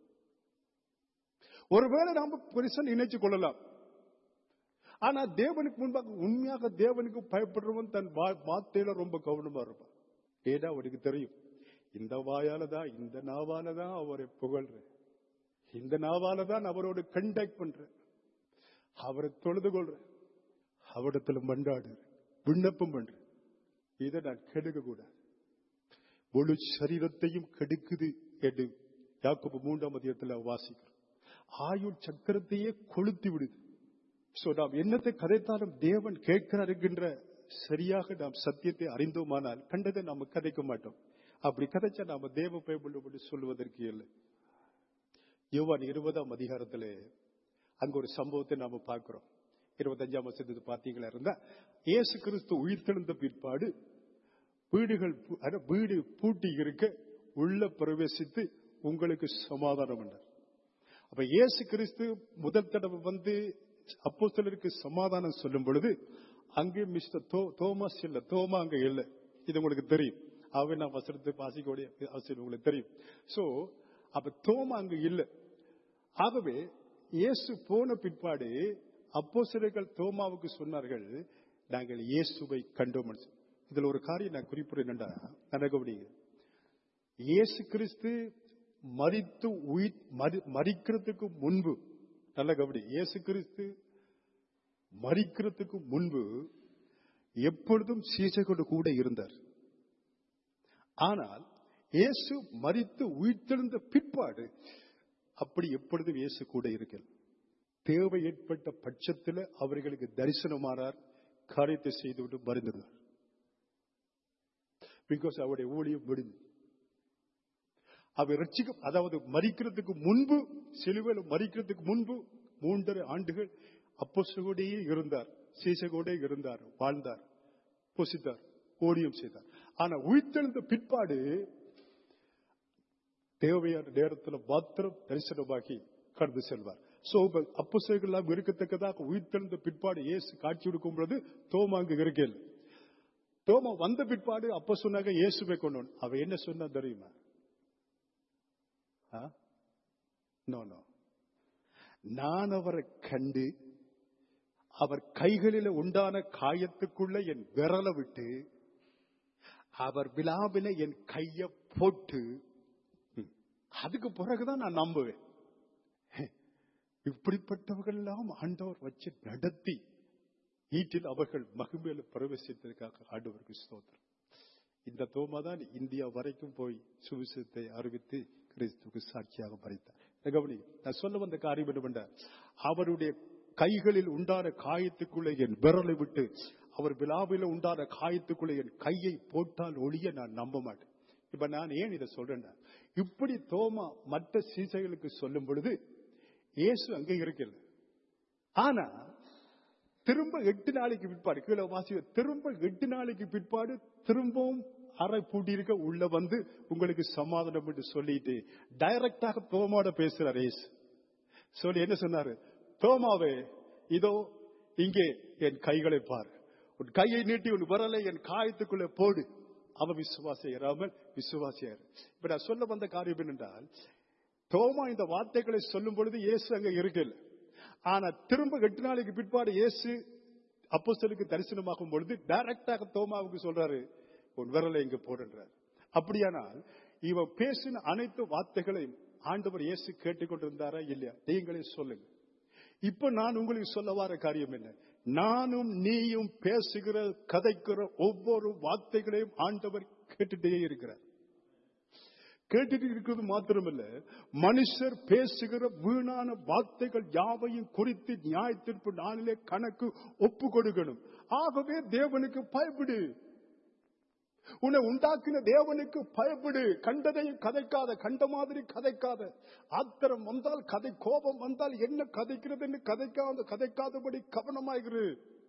ஒருவேளை நாம பெருசா நினைச்சு கொள்ளலாம் ஆனா தேவனுக்கு முன்பாக உண்மையாக தேவனுக்கு பயப்படுறவன் தன் வா- வார்த்தையில ரொம்ப கவனமா இருப்பான் ஏடா அவனுக்கு தெரியும் இந்த வாயால தான் இந்த நாவால தான் அவரை புகழ்றேன் இந்த நாவால தான் அவரோட கண்டாக்ட் பண்றேன் அவரை தொழுது கொள்றேன் அவரிடத்துல மண்டாடுறேன் விண்ணப்பம் பண்றேன் இதை நான் கெடுக்க கூடாது முழு சரீரத்தையும் கெடுக்குது என்று யாக்கோபு மூன்றாம் அதிகத்தில் வாசிக்கிறோம் ஆயுள் சக்கரத்தையே கொளுத்தி விடுது சோ நாம் என்னத்தை கதைத்தாலும் தேவன் கேட்கிறார் என்கின்ற சரியாக நாம் சத்தியத்தை அறிந்தோமானால் கண்டதை நாம கதைக்க மாட்டோம் அப்படி கதைச்சா நாம தேவ பயப்படும் சொல்லுவதற்கு இல்லை யோவான் இருபதாம் அதிகாரத்திலே அங்க ஒரு சம்பவத்தை நாம பார்க்கிறோம் இருபத்தஞ்சாம் வருஷத்துக்கு பார்த்தீங்களா இருந்தா இயேசு கிறிஸ்து உயிர்த்தெழுந்த பிற்பாடு வீடுகள் பூ- அதாவது வீடு பூட்டி இருக்க உள்ள பிரவேசித்து உங்களுக்கு சமாதானம் என்றார் அப்ப இயேசு கிறிஸ்து முதல் தடவை வந்து அப்போஸ்தலருக்கு சமாதானம் சொல்லும் பொழுது அங்கே மிஸ்டர் தோ தோமஸ் இல்ல தோமா அங்க இல்ல இது உங்களுக்கு தெரியும் ஆகவே நான் வசனத்தை வாசிக்கக்கூடிய அவசியம் உங்களுக்கு தெரியும் சோ அப்ப தோமா அங்க இல்ல ஆகவே இயேசு போன பிற்பாடு அப்போஸ்தலர்கள் தோமாவுக்கு சொன்னார்கள் நாங்கள் இயேசுவை கண்டோம் இதுல ஒரு காரியம் நான் குறிப்பிட என்னண்டா நடக்கப்படுங்க இயேசு கிறிஸ்து மரித்து உயிர் மரி- மரிக்கிறதுக்கு முன்பு நல்ல கபடி இயேசு கிறிஸ்து மரிக்கிறதுக்கு முன்பு எப்பொழுதும் சீசைகளோடு கூட இருந்தார் ஆனால் இயேசு மரித்து உயிர்த்தெழுந்த பிற்பாடு அப்படி எப்பொழுதும் இயேசு கூட இருக்கல் தேவை ஏற்பட்ட பட்சத்தில் அவர்களுக்கு தரிசனமானார் காரியத்தை செய்துவிட்டு மறைந்தார் பிகாஸ் அவருடைய ஊழியம் முடிஞ்சு அவர் ரட்சிக்க அதாவது மறிக்கிறதுக்கு முன்பு சிலுவையில் மறிக்கிறதுக்கு முன்பு மூன்றரை ஆண்டுகள் அப்போஸ்தலரோடே இருந்தார் சீசகோடே இருந்தார் வாழ்ந்தார் பொசித்தார் ஓடியம் செய்தார் ஆனா உயிர்த்தெழுந்த பிற்பாடு தேவையான நேரத்தில் மாத்திரம் தரிசனமாகி கடந்து செல்வார் சோ அப்போஸ்தலர்கள் எல்லாம் இருக்கத்தக்கதாக உயிர்த்தெழுந்த பிற்பாடு இயேசு காட்சி கொடுக்கும் பொழுது தோமா அங்கு இருக்கல தோமா வந்த பிற்பாடு அப்ப சொன்னாங்க இயேசுவை கொண்டு வந்து. அவ என்ன சொன்னா தெரியுமா நோ நோ நான் அவரை கண்டு அவர் கைகளில உண்டான காயத்துக்குள்ள என் விரலை விட்டு அவர் விழாவில என் கைய போட்டு ம், அதுக்கு பிறகுதான் நான் நம்புவேன் இப்படிப்பட்டவர்கள் எல்லாம் ஆண்டவர் வச்சு நடத்தி வீட்டில் அவர்கள் மகிமையில பிரவேசித்ததற்காக ஆண்டவருக்கு ஸ்தோத்திரம் இந்த தோமா தான் இந்தியா வரைக்கும் போய் சுவிசேஷத்தை அறிவித்து கிறிஸ்துவுக்கு சாட்சியாக மறைத்தார் இதை கவனி நான் சொல்ல வந்த காரியம் என்னவென்றால் அவருடைய கைகளில் உண்டான காயத்துக்குள்ளே என் விரலை விட்டு அவர் விழாவில உண்டான காயத்துக்குள்ளே என் கையை போட்டால் ஒழிய நான் நம்ப மாட்டேன் இப்ப நான் ஏன் இதை சொல்றேன்னா இப்படி தோமா மற்ற சீசைகளுக்கு சொல்லும் பொழுது இயேசு அங்கே இருக்கல ஆனா திரும்ப எட்டு நாளைக்கு பிற்பாடு கீழே வாசி திரும்ப எட்டு நாளைக்கு பிற்பாடு திரும்பவும் அறை பூட்டியிருக்க உள்ள வந்து உங்களுக்கு சமாதானம் என்று சொல்லிட்டு டைரக்டாக தோமாட பேசுறார் இயேசு சொல்லி என்ன சொன்னாரு தோமாவே இதோ இங்கே என் கைகளை பார் உன் கையை நீட்டி உன் விரலை என் காயத்துக்குள்ளே போடு அவ விசுவாசியராமல் விசுவாசியார் இப்ப நான் சொல்ல வந்த காரியம் என்னென்றால் தோமா இந்த வார்த்தைகளை சொல்லும் பொழுது இயேசு அங்க இருக்கல ஆனா திரும்ப எட்டு நாளைக்கு பிற்பாடு இயேசு அப்போஸ்தலருக்கு தரிசனமாகும் பொழுது டைரக்டாக தோமாவுக்கு சொல்றாரு உன் விரலை இங்க போடுன்றார் அப்படியானால் இவன் பேசின அனைத்து வார்த்தைகளையும் ஆண்டவர் இயேசு கேட்டுக்கொண்டிருந்தாரா இல்லையா நீங்களே சொல்லுங்க இப்ப நான் உங்களுக்கு சொல்ல வர காரியம் என்ன நானும் நீயும் பேசுகிற கதைக்கிற ஒவ்வொரு வார்த்தைகளையும் ஆண்டவர் கேட்டுட்டே இருக்கிறார் கேட்டுட்டு இருக்கிறது மாத்திரமல்ல மனுஷர் பேசுகிற வீணான வார்த்தைகள் யாவையும் குறித்து நியாயத்திற்பு நாளிலே கணக்கு ஒப்பு கொடுக்கணும் ஆகவே தேவனுக்கு பயப்படு உன்னை உண்டாக்கின தேவனுக்கு பயப்படு கண்டதையும் கதைக்காத கண்ட மாதிரி கதைக்காத ஆத்திரம் வந்தால் கதை கோபம் வந்தால் என்ன கதைக்கிறதுன்னு கதைக்காத கதைக்காதபடி கவனமாயிரு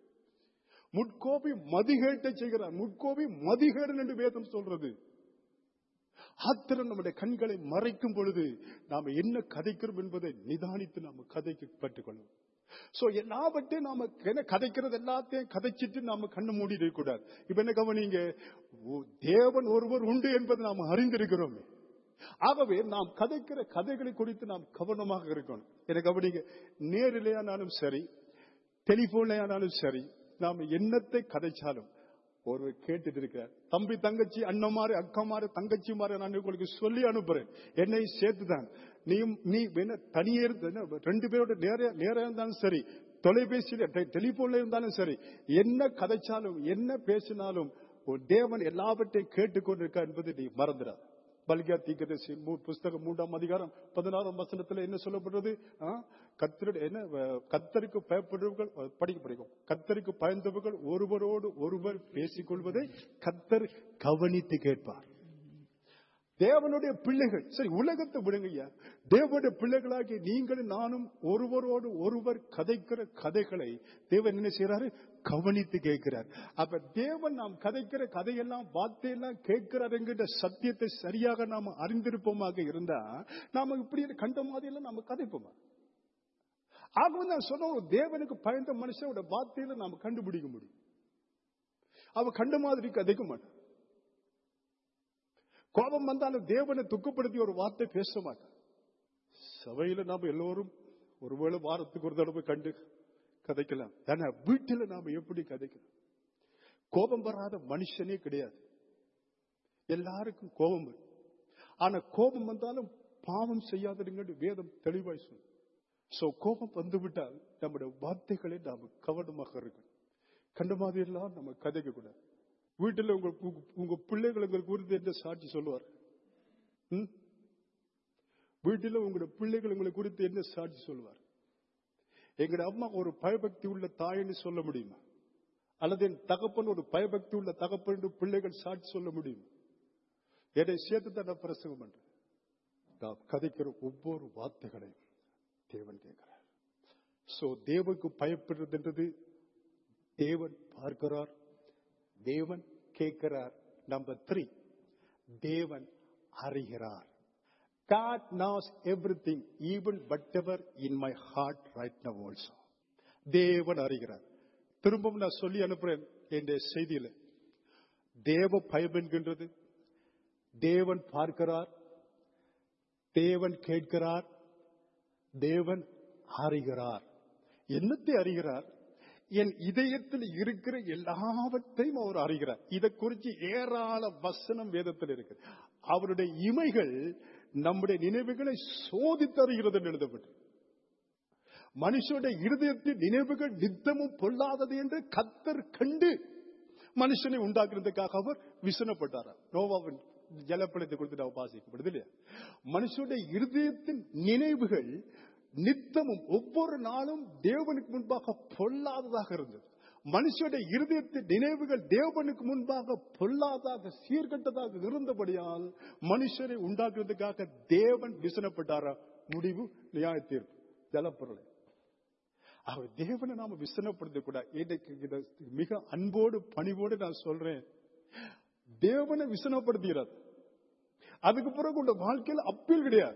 முட்கோபி மதிகேட்டை செய்கிறார் முட்கோபி மதிகேடு என்று வேதம் சொல்றது ஆத்திரம் நம்முடைய கண்களை மறைக்கும் பொழுது நாம என்ன கதைக்கிறோம் என்பதை நிதானித்து நாம கதைக்கு பட்டுக்கொள்ளும் சோ எல்லாவற்றையும் நாம என்ன கதைக்கிறது எல்லாத்தையும் கதைச்சிட்டு நாம கண்ணு மூடி இருக்கக்கூடாது இப்ப என்ன கவனிங்க ஓ, தேவன் ஒருவர் உண்டு என்பதை நாம் அறிந்திருக்கிறோம் ஆகவே நாம் கதைக்கிற கதைகளை குறித்து நாம் கவனமாக இருக்கணும் என்ன கவனிங்க நேரிலேயானாலும் சரி டெலிபோன்லயானாலும் சரி நாம என்னத்தை கதைச்சாலும் ஒருவர் கேட்டுட்டு இருக்கிறார் தம்பி தங்கச்சி அண்ணமாரு அக்கமாரு தங்கச்சி மாறு நான் உங்களுக்கு சொல்லி அனுப்புறேன் என்னை சேர்த்துதான் நீயும் நீ என்ன தனியே இருந்து என்ன, ரெண்டு பேரோட நேர நேரம் இருந்தாலும் சரி தொலைபேசியில டெலிபோன்ல இருந்தாலும் சரி என்ன கதைச்சாலும் என்ன பேசினாலும் உன் தேவன் எல்லாவற்றையும் கேட்டுக்கொண்டிருக்கா என்பதை நீ மறந்துடாது பல்கியா தீக்கதரிசி மூ- புஸ்தகம் மூன்றாம் அதிகாரம் பதினாறாம் வசனத்துல என்ன சொல்லப்படுறது ஆ? கர்த்தருடைய என்ன அஹ், கர்த்தருக்கு பயப்படுபவர்கள் அஹ், படிக்க படிக்கும் கர்த்தருக்கு பயந்தவர்கள் ஒருவரோடு ஒருவர் பேசிக் கொள்வதை கர்த்தர் கவனித்து கேட்பார் தேவனுடைய பிள்ளைகள் சரி உலகத்தை விடுங்கய்யா தேவனுடைய பிள்ளைகளாகி நீங்களும் நானும் ஒருவரோடு ஒருவர் கதைக்கிற கதைகளை தேவன் என்ன செய்யறாரு கவனித்து கேட்கிறார் அப்ப தேவன் நாம் கதைக்கிற கதையெல்லாம் வார்த்தையெல்லாம் கேட்கிறார் என்கிற சத்தியத்தை சரியாக நாம அறிந்திருப்போமாக இருந்தா நாம இப்படி கண்ட மாதிரியெல்லாம் நாம கதைப்போமா ஆகவே நான் சொன்ன ஒரு தேவனுக்கு பயந்த மனுஷனோட வார்த்தையில நாம கண்டுபிடிக்க முடியும் அவ கண்ட மாதிரி கதைக்க மாட்டான் கோபம் வந்தாலும் தேவனை துக்கப்படுத்தி ஒரு வார்த்தை பேச மாட்டான் சபையில நாம எல்லோரும் ஒருவேளை வாரத்துக்கு ஒரு தடவை கண்டு கதைக்கலாம் ஆனா வீட்டில நாம எப்படி கதைக்கலாம் கோபம் வராத மனுஷனே கிடையாது எல்லாருக்கும் கோபம் வரும் ஆனா கோபம் வந்தாலும் பாவம் செய்யாதீங்க வேதம் தெளிவாய் சொல்லும் சோ கோபம் வந்து விட்டால் நம்முடைய வார்த்தைகளை நாம கவனமாக இருக்கணும் கண்ட மாதிரி எல்லாம் நம்ம கதைக்க கூடாது வீட்டுல உங்க உங்க- உங்க பிள்ளைகள் உங்களுக்கு குறித்து என்ன சாட்சி சொல்லுவார் ம்? வீட்டுல உங்களோட பிள்ளைகள் உங்களை குறித்து என்ன சாட்சி சொல்லுவார் எங்கட அம்மா ஒரு பயபக்தி உள்ள தாயின்னு சொல்ல முடியுமா அல்லது என் தகப்பன் ஒரு பயபக்தி உள்ள தகப்பன் என்று பிள்ளைகள் சாட்சி சொல்ல முடியுமா என்னை சேர்த்து தான் நான் பிரசங்கம் பண்றேன் நாம் கதைக்கிற ஒவ்வொரு வார்த்தைகளையும் தேவன் கேட்கிறார் சோ தேவனுக்கு பயப்படுறதுன்றது தேவன் பார்க்கிறார் தேவன் கேட்கிறார் நம்பர் த்ரீ தேவன் அறிகிறார் God knows everything, even whatever in my heart right now also. தேவன் அறிகிறார் திரும்பவும் நான் சொல்லி அனுப்புறேன் என்ற செய்தியில தேவ பயம் என்கின்றது தேவன் பார்க்கிறார் தேவன் கேட்கிறார் தேவன் அறிகிறார் என்னத்தை அறிகிறார் என் இதயத்தில் இருக்கிற எல்லாவற்றையும் அவர் அறிகிறார் இதை குறித்து ஏராள வசனம் வேதத்தில் இருக்கு அவருடைய இமைகள் நம்முடைய நினைவுகளை சோதித்தருகிறது என்று எழுதப்பட்டு மனுஷனுடைய இருதயத்தின் நினைவுகள் நித்தமும் பொல்லாதது என்று கத்தர் கண்டு மனுஷனை உண்டாக்குறதுக்காக அவர் விசனப்பட்டாராம் நோவாவின் ஜலப்பழத்தை கொடுத்து அவர் வாசிக்கப்படுது இல்லையா மனுஷனுடைய இருதயத்தின் நினைவுகள் நித்தமும் ஒவ்வொரு நாளும் தேவனுக்கு முன்பாக பொல்லாததாக இருந்தது மனுஷனுடைய இருதயத்தின் நினைவுகள் தேவனுக்கு முன்பாக பொல்லாதாக சீர்கட்டதாக இருந்தபடியால் மனுஷனை உண்டாக்குறதுக்காக தேவன் விசனப்பட்டாரா முடிவு நியாய தீர்ப்பு ஜலப்பொருளை அவர் தேவனை நாம விசனப்படுத்த கூட இன்னைக்கு இத மிக அன்போடு பணிவோடு நான் சொல்றேன் தேவனை விசனப்படுத்துகிறார் அதுக்கு பிறகு உங்க வாழ்க்கையில் அப்பீல் கிடையாது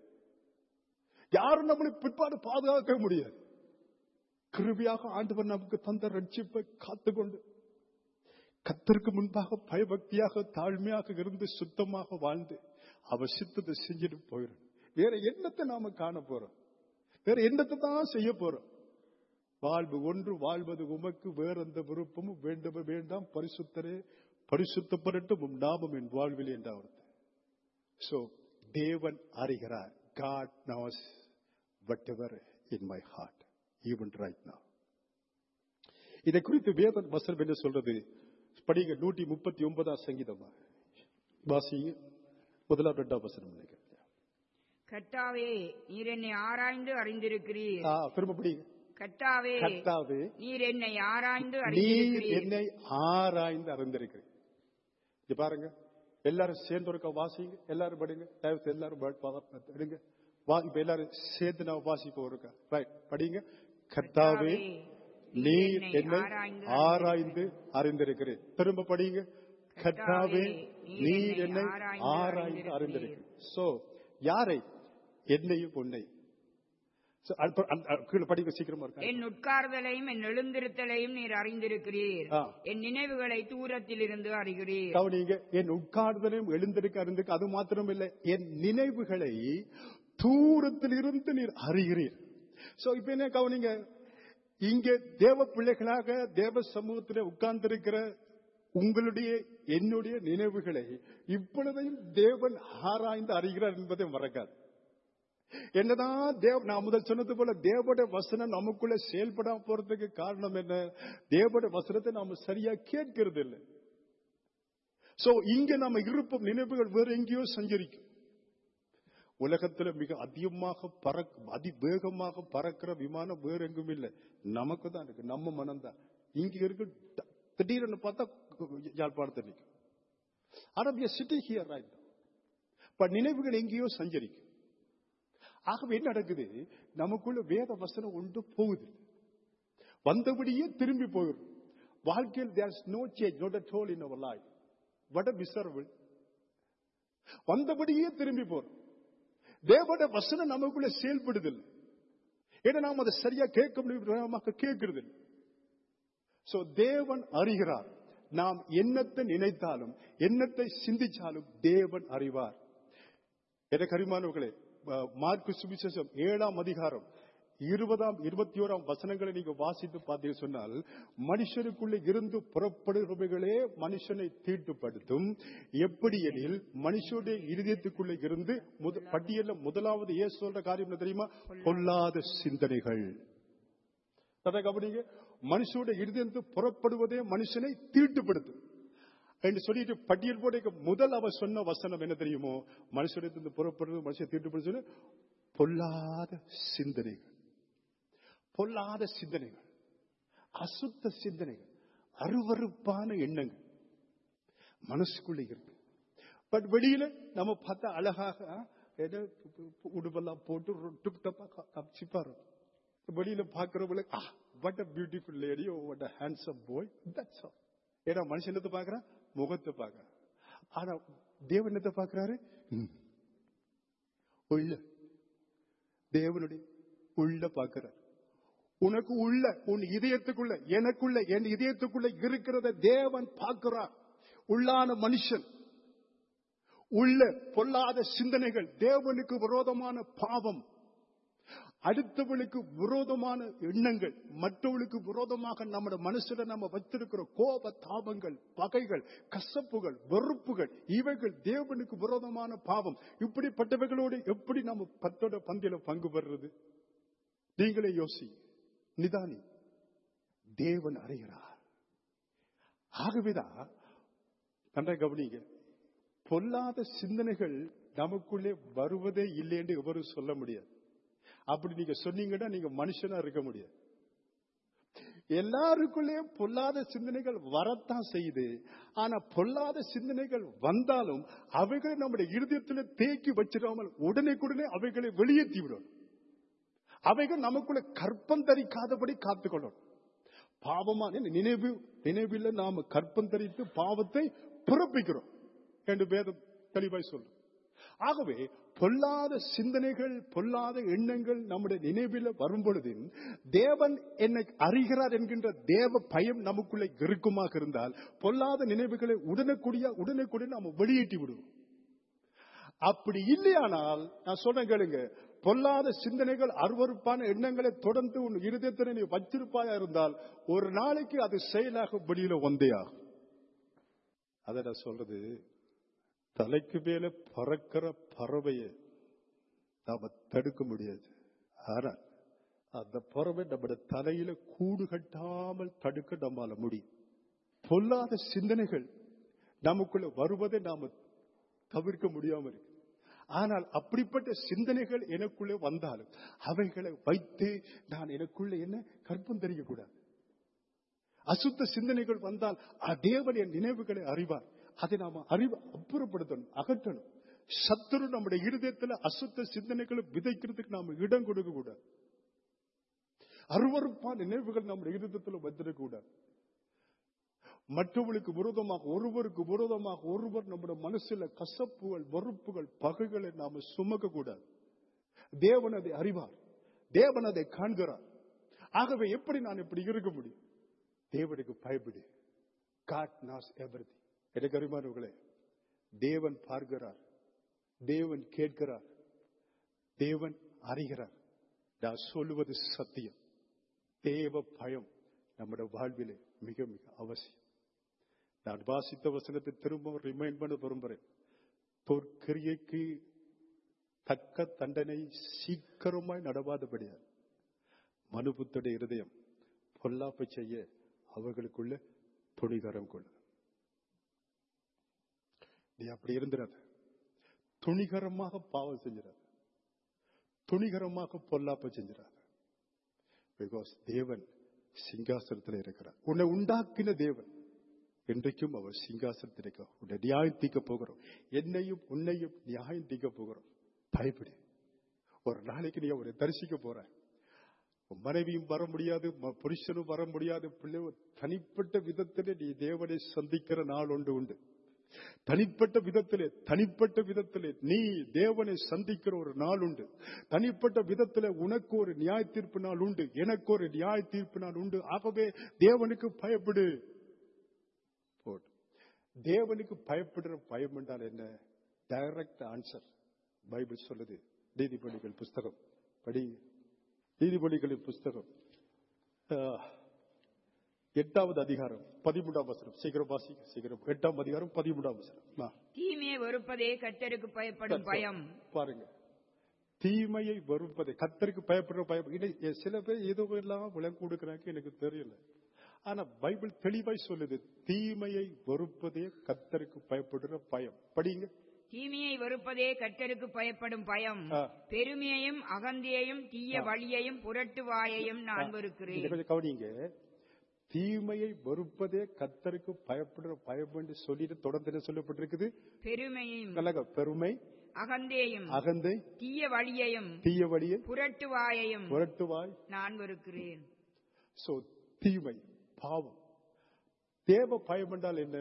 யாரும் நம்மளை பிற்பாடு பாதுகாக்க முடியாது கிருபியாக ஆண்டவர் நமக்கு தந்த ரட்சிப்பை காத்துக்கொண்டு கத்தருக்கு முன்பாக பயபக்தியாக தாழ்மையாக இருந்து சுத்தமாக வாழ்ந்து அவர் சித்தத்தை செஞ்சுட்டு போயிடும் வேற என்னத்தை நாம காண போறோம் வேற என்னத்தை தான் செய்ய போறோம் வாழ்வு ஒன்று வாழ்வது உமக்கு வேற எந்த விருப்பமும் வேண்டவே வேண்டாம் பரிசுத்தரே பரிசுத்தப்படட்டும் உம் நாமம் என் வாழ்வில் என்றாவது சோ தேவன் அறிகிறார் God knows whatever in my heart even right now இதை குறித்து வேதன் வசனம் என்ன சொல்றது படிங்க நூற்றி முப்பத்தி ஒன்பதாம் சங்கீதமா வாசிங்க முதலாம் இரண்டாம் வசனம் நினைக்கிறேன் கர்த்தாவே நீர் என்னை ஆராய்ந்து அறிந்திருக்கிறீர் ஆ, திரும்ப படிங்க கர்த்தாவே கர்த்தாவே நீர் என்னை ஆராய்ந்து நீர் அறிந்திருக்கிறீர் என்னை ஆராய்ந்து அறிந்திருக்கிறீர் இது பாருங்க எல்லாரும் சேர்ந்து ஒருக்கா வாசிங்க எல்லாரும் படிங்க தயவுத்து எல்லாரும் பா- பா- எடுங்க வா இப்ப எல்லாரும் சேர்ந்து நான் வாசிப்போம் இருக்கா ரைட் படிங்க கர்த்தாவே நீர் என்னை ஆராய்ந்து அறிந்திருக்கிறேன் திரும்ப படிங்க கர்த்தாவே நீர் என்னை ஆராய்ந்து அறிந்திருக்கிறேன் சோ யாரை என்னையும் உன்னை So, அற்ப- அந்த- அ- கீழே படிக்க சீக்கிரமா இருக்கா என் உட்கார்தலையும் என் எழுந்திருத்தலையும் நீர் அறிந்திருக்கிறீர் ஆ. என் நினைவுகளை தூரத்தில் இருந்து அறிகிறீர் கவனிங்க என் உட்கார்தலையும் எழுந்திருக்க அறிந்திருக்க அது மாத்திரம் இல்லை என் நினைவுகளை தூரத்தில் இருந்து நீர் அறிகிறீர் சோ இப்ப என்ன கவனிங்க இங்க தேவ பிள்ளைகளாக தேவ சமூகத்தில் உட்கார்ந்திருக்கிற உங்களுடைய என்னுடைய நினைவுகளை இப்பொழுதையும் தேவன் ஆராய்ந்து அறிகிறார் என்பதை மறக்காது என்னதான் தேவ நான் முதல் சொன்னது போல தேவடைய வசனம் நமக்குள்ள செயல்படாம போறதுக்கு காரணம் என்ன தேவடைய வசனத்தை நாம சரியா கேட்கிறது இல்லை சோ இங்க நம்ம இருப்பும் நினைவுகள் வேற எங்கேயோ சஞ்சரிக்கும் உலகத்துல மிக அதிகமாக பறக்க அதிவேகமாக பறக்கிற விமானம் வேற எங்கும் இல்லை நமக்கு தான் இருக்கு நம்ம மனம்தான் இங்க இருக்கு ட- திடீர்னு பார்த்தா யாழ்ப்பாணத்தை நிற்கும் ஆனா சிட்டி ஹியர் ரைட் பட் நினைவுகள் எங்கேயோ சஞ்சரிக்கும் ஆகவே என்ன நடக்குது நமக்குள்ள வேத வசனம் ஒன்று போகுது வந்தபடியே திரும்பி போயிடும் வாழ்க்கையில் there's no change not at whole in our life வட மிசரபிள் வந்தபடியே திரும்பி போறோம் தேவட வசனம் நமக்குள்ள செயல்படுதில்லை ஏன்னா நாம் அதை சரியா கேட்க முடியும் கேட்கிறது இல்லை சோ தேவன் அறிகிறார் நாம் என்னத்தை நினைத்தாலும் என்னத்தை சிந்திச்சாலும் தேவன் அறிவார் எனக்கு அறிமானவர்களே அஹ், மார்க்கு சுவிசேஷம் ஏழாம் அதிகாரம் இருபதாம் இருபத்தி ஓராம் வசனங்களை நீங்க வாசித்து பார்த்தீங்க சொன்னால் மனுஷனுக்குள்ளே இருந்து புறப்படுகிறவைகளே மனுஷனை தீட்டுப்படுத்தும் எப்படி எனில் மனுஷனுடைய இருதயத்துக்குள்ளே இருந்து முத- பட்டியல்ல முதலாவது ஏன் சொல்ற காரியம் என்ன தெரியுமா பொல்லாத சிந்தனைகள் அதை கவனிங்க மனுஷனுடைய இருதயத்து புறப்படுவதே மனுஷனை தீட்டுப்படுத்தும் என்று சொல்லிட்டு பட்டியல் போட முதல் அவர் சொன்ன வசனம் என்ன தெரியுமோ மனுஷனிடத்திலிருந்து புறப்படுறது மனுஷனை தீட்டுப்படுத்து சொல்லி, பொல்லாத சிந்தனைகள் பொல்லாத சிந்தனைகள் அசுத்த சிந்தனைகள் அருவருப்பான எண்ணங்கள் மனசுக்குள்ள இருக்கு பட் வெளியில நம்ம பார்த்தா அழகாக ஆ, ஏதோ உடுப்பெல்லாம் போட்டு டுப் டப்பா கப்சிப்பாரு வெளியில பாக்குறவங்களுக்கு what a beautiful lady what a handsome boy that's all ஏன்னா மனுஷன் என்னத்தை பாக்குறான் முகத்தை பாக்குறான் ஆனா தேவன் என்னத்தை பாக்குறாரு ம். உள்ள தேவனுடைய உள்ள பாக்குறார் உனக்கு உள்ள உன் இதயத்துக்குள்ள எனக்குள்ள என் இதயத்துக்குள்ள இருக்கிறத தேவன் பார்க்கிறார் உள்ளான மனுஷன் உள்ள பொல்லாத சிந்தனைகள் தேவனுக்கு விரோதமான பாவம் அடுத்தவளுக்கு விரோதமான எண்ணங்கள் மற்றவளுக்கு விரோதமாக நம்முடைய மனசுல நம்ம வச்சிருக்கிற கோப தாபங்கள் பகைகள் கசப்புகள் வெறுப்புகள் இவைகள் தேவனுக்கு விரோதமான பாவம் இப்படிப்பட்டவைகளோடு எப்படி நம்ம பத்தோட பந்தியில பங்கு பெறுறது நீங்களே யோசி நிதானி தேவன் அறிகிறார் ஆகவேதான் நன்றாக கவனிங்க பொல்லாத சிந்தனைகள் நமக்குள்ளே வருவதே இல்லை என்று எவரும் சொல்ல முடியாது அப்படி நீங்க சொன்னீங்கன்னா நீங்க மனுஷனா இருக்க முடியாது எல்லாருக்குள்ளே பொல்லாத சிந்தனைகள் வரத்தான் செய்யுது ஆனா பொல்லாத சிந்தனைகள் வந்தாலும் அவைகளை நம்முடைய இருதயத்தில் தேக்கி வச்சிடாமல் உடனே அவைகளை வெளியேற்றி விடும் அவைகள் நமக்குள்ள கற்பம் தரிக்காதபடி காத்துக்கொள்ளணும் பாவமான நினைவு நினைவில் நாம கற்பம் தரித்து பாவத்தை பிறப்பிக்கிறோம் என்று வேதம் தெளிவாய் சொல்லும் ஆகவே பொல்லாத சிந்தனைகள் பொல்லாத எண்ணங்கள் நம்முடைய நினைவில் வரும் பொழுது தேவன் என்னை அறிகிறார் என்கின்ற தேவ பயம் நமக்குள்ளே இருக்குமாக இருந்தால் பொல்லாத நினைவுகளை உடனுக்குடியா உடனுக்குடன் நாம வெளியேற்றி விடுவோம் அப்படி இல்லையானால் நான் சொல்றேன் கேளுங்க பொல்லாத சிந்தனைகள் அருவருப்பான எண்ணங்களை தொடர்ந்து உன் இருதயத்தில் நீ வச்சிருப்பாயா இருந்தால் ஒரு நாளைக்கு அது செயலாக வெளியில வந்தேயாகும் அதை நான் சொல்றது தலைக்கு மேல பறக்கிற பறவையை நாம தடுக்க முடியாது ஆனா அந்த பறவை நம்முடைய தலையில கூடு கட்டாமல் தடுக்க நம்மால முடியும் பொல்லாத சிந்தனைகள் நமக்குள்ள வருவதை நாம தவிர்க்க முடியாம இருக்கு ஆனால் அப்படிப்பட்ட சிந்தனைகள் எனக்குள்ளே வந்தாலும் அவைகளை வைத்து நான் எனக்குள்ள என்ன கற்பம் தெரியக்கூடாது அசுத்த சிந்தனைகள் வந்தால் அ- தேவன் என் நினைவுகளை அறிவார் அதை நாம அறிவு அப்புறப்படுத்தணும் அகற்றணும் சத்துரு நம்முடைய இருதயத்துல அசுத்த சிந்தனைகளை விதைக்கிறதுக்கு நாம இடம் கொடுக்க கூடாது அருவருப்பான நினைவுகள் நம்முடைய இருதயத்துல வந்துடக் கூடாது மற்றவர்களுக்கு விரோதமாக ஒருவருக்கு விரோதமாக ஒருவர் நம்முடைய மனசுல கசப்புகள் வெறுப்புகள் பகைகளை நாம சுமக்க கூடாது தேவன் அதை அறிவார் தேவன் அதை காண்கிறார் ஆகவே எப்படி நான் இப்படி இருக்க முடியும் தேவனுக்கு பயப்படு காட் நாஸ் எவ்ரி எனக்கு அறிமானவர்களே தேவன் பார்க்கிறார் தேவன் கேட்கிறார் தேவன் அறிகிறார் நான் சொல்லுவது சத்தியம் தேவ பயம் நம்முடைய வாழ்விலே மிக மிக அவசியம் நான் வாசித்த வசனத்தை திரும்ப ரிமைண்ட் பண்ண விரும்புகிறேன் பொற்கிரியைக்கு தக்க தண்டனை சீக்கிரமாய் நடவாதபடியார் மனுபுத்தடைய இருதயம் பொல்லாப்பை செய்ய அவர்களுக்குள்ள துணிகரம் கொள்ளு நீ அப்படி இருந்துடாத துணிகரமாக பாவம் செஞ்சிடாத துணிகரமாக பொல்லாப்ப செஞ்சிடாத பிகாஸ் தேவன் சிங்காசனத்தில் இருக்கிறார் உன்னை உண்டாக்கின தேவன் என்றைக்கும் அவர் சிங்காசனத்தில் இருக்க உன்னை நியாயம் தீக்க போகிறோம் என்னையும் உன்னையும் நியாயம் தீக்க போகிறோம் பயப்படு ஒரு நாளைக்கு நீ அவரை தரிசிக்க போற உன் மனைவியும் வர முடியாது ம- புருஷனும் வர முடியாது பிள்ளை தனிப்பட்ட விதத்திலே நீ தேவனை சந்திக்கிற நாள் ஒன்று உண்டு தனிப்பட்ட விதத்திலே தனிப்பட்ட விதத்திலே நீ தேவனை சந்திக்கிற ஒரு நாள் உண்டு தனிப்பட்ட விதத்திலே உனக்கு ஒரு நியாய தீர்ப்பு நாள் உண்டு எனக்கு ஒரு நியாய தீர்ப்பு நாள் உண்டு ஆகவே தேவனுக்கு பயப்படு போடு. தேவனுக்கு பயப்படுற பயம் என்றால் என்ன டைரக்ட் ஆன்சர் பைபிள் சொல்லுது நீதிபதிகள் புஸ்தகம் படி நீதிபதிகளின் புஸ்தகம் ஆஹ், எட்டாவது அதிகாரம் பதிமூன்றாம் வசனம் சீக்கிரம் வாசிக்க சீக்கிரம் எட்டாம் அதிகாரம் பதிமூன்றாம் வசனம் ஆ. தீமையை வெறுப்பதே கர்த்தருக்கு பயப்படும் பயம் பாருங்க தீமையை வெறுப்பது கத்தருக்கு பயப்படுற பயம் இது சில பேர் ஏதோ எல்லாம் விளங்க கொடுக்கறாங்க எனக்கு தெரியல ஆனா பைபிள் தெளிவாய் சொல்லுது தீமையை வெறுப்பதே கத்தருக்கு பயப்படுற பயம் படிங்க தீமையை வெறுப்பதே கர்த்தருக்கு பயப்படும் பயம் ஆ. பெருமையையும் அகந்தியையும் தீய வழியையும் புரட்டுவாயையும் நான் இங்க வெறுக்கிறேன் கொஞ்சம் கவனிங்க தீமையை வெறுப்பதே கத்தருக்கு பயப்படுற பயம் என்று சொல்லிட்டு தொடர்ந்து என்ன சொல்லப்பட்டிருக்குது பெருமையும் நல்ல பெருமை அகந்தேயும் அகந்தை தீய வழியையும் தீய வழியை புரட்டுவாயையும் புரட்டுவாய் நான் வெறுக்கிறேன் சோ தீமை பாவம் தேவ பயம் என்றால் என்ன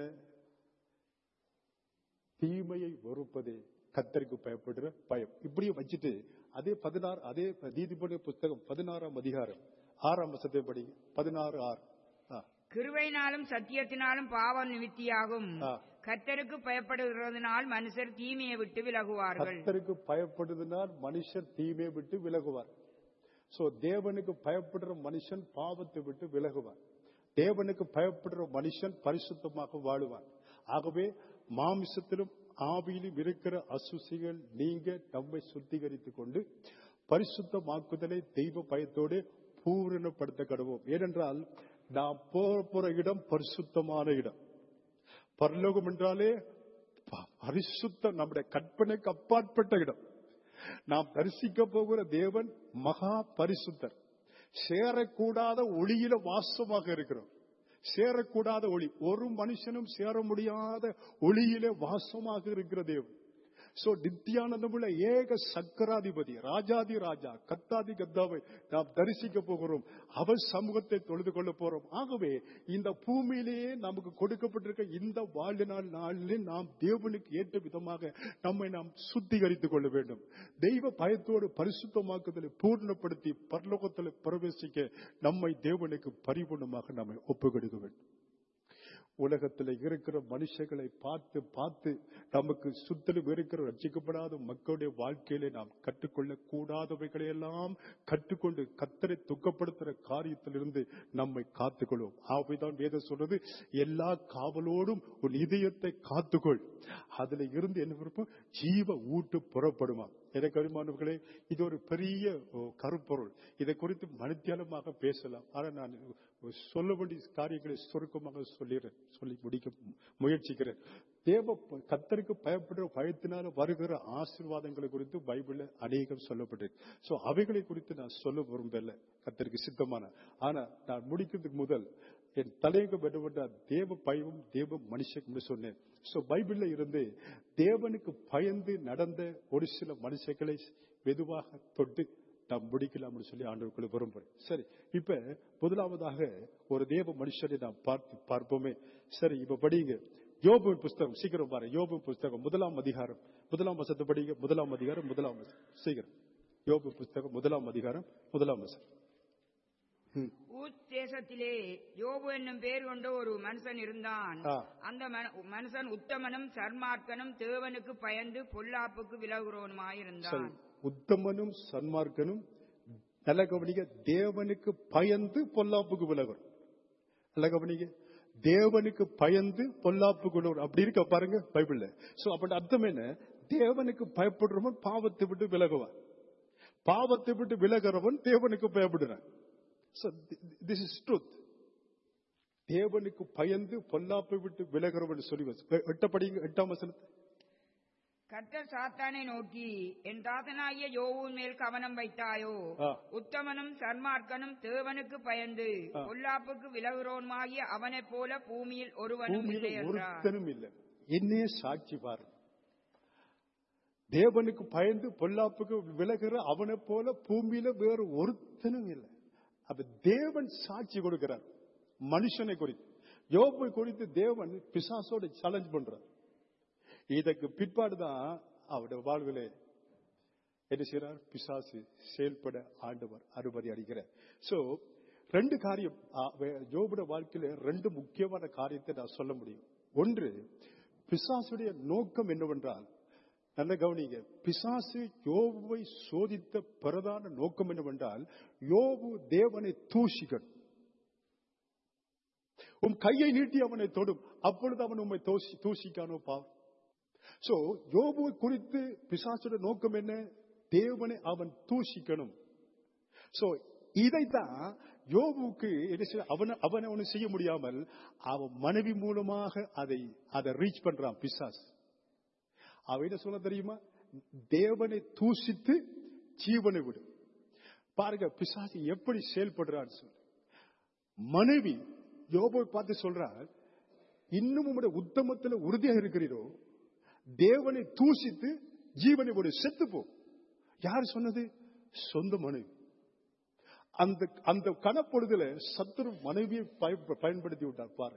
தீமையை வெறுப்பதே கத்தருக்கு பயப்படுற பயம் இப்படியே வச்சுட்டு அதே பதினாறு அதே நீதிபதி புஸ்தகம் பதினாறாம் அதிகாரம் ஆறாம் வசத்தை படி பதினாறு ஆறு ஆ, கிருபையினாலும் சத்தியத்தினாலும் பாவம் நிவித்தியாகும் ஆ. கர்த்தருக்கு பயப்படுகிறதுனால் மனுஷர் தீமையை விட்டு விலகுவார்கள் கத்தருக்கு பயப்படுவதனால் மனுஷர் தீமையை விட்டு விலகுவார் சோ தேவனுக்கு பயப்படுற மனுஷன் பாவத்தை விட்டு விலகுவார் தேவனுக்கு பயப்படுற மனுஷன் பரிசுத்தமாக வாழுவார் ஆகவே மாமிசத்திலும் ஆவியிலும் இருக்கிற அசுசிகள் நீங்க நம்மை சுத்திகரித்துக் கொண்டு பரிசுத்தமாக்குதலை தெய்வ பயத்தோடு பூரணப்படுத்த கடவோம் ஏனென்றால் நாம் போற போற இடம் பரிசுத்தமான இடம் பரலோகம் என்றாலே ப- பரிசுத்த நம்முடைய கற்பனைக்கு அப்பாற்பட்ட இடம் நாம் தரிசிக்க போகிற தேவன் மகா பரிசுத்தர் சேரக்கூடாத ஒளியில வாசமாக இருக்கிறோம் சேரக்கூடாத ஒளி ஒரு மனுஷனும் சேர முடியாத ஒளியிலே வாசமாக இருக்கிற தேவன் சோ நித்தியானந்தமுள்ள ஏக சக்கராதிபதி ராஜாதி ராஜா கத்தாதி கத்தாவை நாம் தரிசிக்க போகிறோம் அவர் சமூகத்தை தொழுது கொள்ள போறோம் ஆகவே இந்த பூமியிலேயே நமக்கு கொடுக்கப்பட்டிருக்க இந்த வாழ்நாள் நாளிலே நாம் தேவனுக்கு ஏற்ற விதமாக நம்மை நாம் சுத்திகரித்துக் கொள்ள வேண்டும் தெய்வ பயத்தோடு பரிசுத்தமாக்குதலை பூர்ணப்படுத்தி பரலோகத்தில் பிரவேசிக்க நம்மை தேவனுக்கு பரிபூர்ணமாக நம்மை ஒப்புக்கொடுக்க வேண்டும் உலகத்தில் இருக்கிற மனுஷர்களை பார்த்து பார்த்து நமக்கு சுத்தலும் இருக்கிற ரட்சிக்கப்படாத மக்களுடைய வாழ்க்கையிலே நாம் கற்றுக்கொள்ள கூடாதவைகளை எல்லாம் கற்றுக்கொண்டு கத்தரை துக்கப்படுத்துகிற காரியத்திலிருந்து நம்மை காத்துக்கொள்வோம் ஆகவேதான் வேதம் சொல்றது எல்லா காவலோடும் உன் இதயத்தை காத்துக்கொள் அதுல இருந்து என்ன விருப்பம் ஜீவ ஊட்டு புறப்படுமா எனக்கு அருமானவர்களே இது ஒரு பெரிய ஓ, கருப்பொருள் இதை குறித்து மனித்தியாலமாக பேசலாம் ஆனா நான் சொல்ல வேண்டிய காரியங்களை சுருக்கமாக சொல்லிடுறேன் சொல்லி முடிக்க முயற்சிக்கிறேன் தேவ கத்தருக்கு பயப்படுற பயத்தினால வருகிற ஆசீர்வாதங்களை குறித்து பைபிள்ல அநேகம் சொல்லப்பட்டிருக்கு சோ அவைகளை குறித்து நான் சொல்ல விரும்பல கத்தருக்கு சித்தமான ஆனா நான் முடிக்கிறதுக்கு முதல் என் தலையங்க வேண்டுமென்ற தேவ பயமும் தேவ மனுஷன் சொன்னேன் சோ பைபிள்ல இருந்து தேவனுக்கு பயந்து நடந்த ஒரு சில மனுஷர்களை மெதுவாக தொட்டு நாம் முடிக்கலாம்னு சொல்லி ஆண்டவர்க்குள்ள விரும்புறேன் சரி இப்ப முதலாவதாக ஒரு தேவ மனுஷரை நாம் பார்த்து பார்ப்போமே சரி இப்ப படிங்க யோபுவின் புஸ்தகம் சீக்கிரம் பாரு யோபுவின் புஸ்தகம் முதலாம் அதிகாரம் முதலாம் வசத்தை படிங்க முதலாம் அதிகாரம் முதலாம் வசனம் சீக்கிரம் யோபு புஸ்தகம் முதலாம் அதிகாரம் முதலாம் வசனம் ம். ஊத் தேசத்திலே யோபு என்னும் பேர் கொண்ட ஒரு மனுஷன் இருந்தான் ஆ. அந்த மன- மனுஷன் உத்தமனும் சர்மார்க்கனும் தேவனுக்கு பயந்து பொல்லாப்புக்கு சரி விலகுறவனுமாயிருந்தான் உத்தமனும் சன்மார்க்கனும் நல்ல கவனிக்க தேவனுக்கு பயந்து பொல்லாப்புக்கு விலகும் நல்ல கவனிக்க தேவனுக்கு பயந்து பொல்லாப்புக்கு விலகும் அப்படி இருக்க பாருங்க பைபிள்ல சோ அப்படி அர்த்தம் என்ன தேவனுக்கு பயப்படுறவன் பாவத்தை விட்டு விலகுவான் பாவத்தை விட்டு விலகிறவன் தேவனுக்கு பயப்படுறான் So, th- this is truth. தேவனுக்கு பயந்து பொல்லாப்பை விட்டு விலகிறவன் சொல்லி வச்சு எட்டப்படிங்க எட்டாம் வசனத்தை கர்த்தர் சாத்தானை நோக்கி என் தாசனாகிய யோவின் மேல் கவனம் வைத்தாயோ ஆ. உத்தமனும் சன்மார்க்கனும் தேவனுக்கு பயந்து ஆ. பொல்லாப்புக்கு விலகுறவனுமாகிய அவனைப் போல பூமியில் ஒருவனும் இல்லை பூமியில என்றார் ஒருத்தனும் இல்லை என்னையே சாட்சி பாரு தேவனுக்கு பயந்து பொல்லாப்புக்கு விலகுற அவனை போல பூமியில வேறு ஒருத்தனும் இல்லை அப்ப தேவன் சாட்சி கொடுக்கிறார் மனுஷனை குறித்து யோபை குறித்து தேவன் பிசாசோட சேலஞ்ச் பண்றார் இதற்கு பிற்பாடுதான் அவருடைய வாழ்விலே என்ன செய்யறார் பிசாசு செயல்பட ஆண்டவர் அறுபதி அடிக்கிறார் சோ ரெண்டு காரியம் ஆ, வே- யோபுட வாழ்க்கையில ரெண்டு முக்கியமான காரியத்தை நான் சொல்ல முடியும் ஒன்று பிசாசுடைய நோக்கம் என்னவென்றால் நல்ல கவனிங்க பிசாசு யோபுவை சோதித்த பிரதான நோக்கம் என்னவென்றால் யோபு தேவனை தூஷிக்கணும் உன் கையை நீட்டி அவனை தொடும் அப்பொழுது அவன் உண்மை தூஷிக்கானோ பாவம் சோ யோபு குறித்து பிசாசுடைய நோக்கம் என்ன தேவனை அவன் தூஷிக்கணும் சோ இதைத்தான் யோபுக்கு என்ன செய்ய- அவன அவனை ஒண்ணு செய்ய முடியாமல் அவன் மனைவி மூலமாக அதை அதை ரீச் பண்றான் பிசாஸ் அவன் என்ன சொல்ல தெரியுமா தேவனை தூஷித்து ஜீவனை விடு பாருங்க பிசாசு எப்படி செயல்படுறான்னு சொல்லி மனைவி யோபுவை பார்த்து சொல்றார் இன்னும் உங்களுடைய உத்தமத்துல உறுதியாக இருக்கிறீரோ தேவனை தூஷித்து ஜீவனை ஒரு செத்து போ யார் சொன்னது சொந்த மனைவி அந்த அந்த கணப்பொழுதுல சத்துரு மனைவியை பய- பயன்படுத்தி விட்டார் பாரு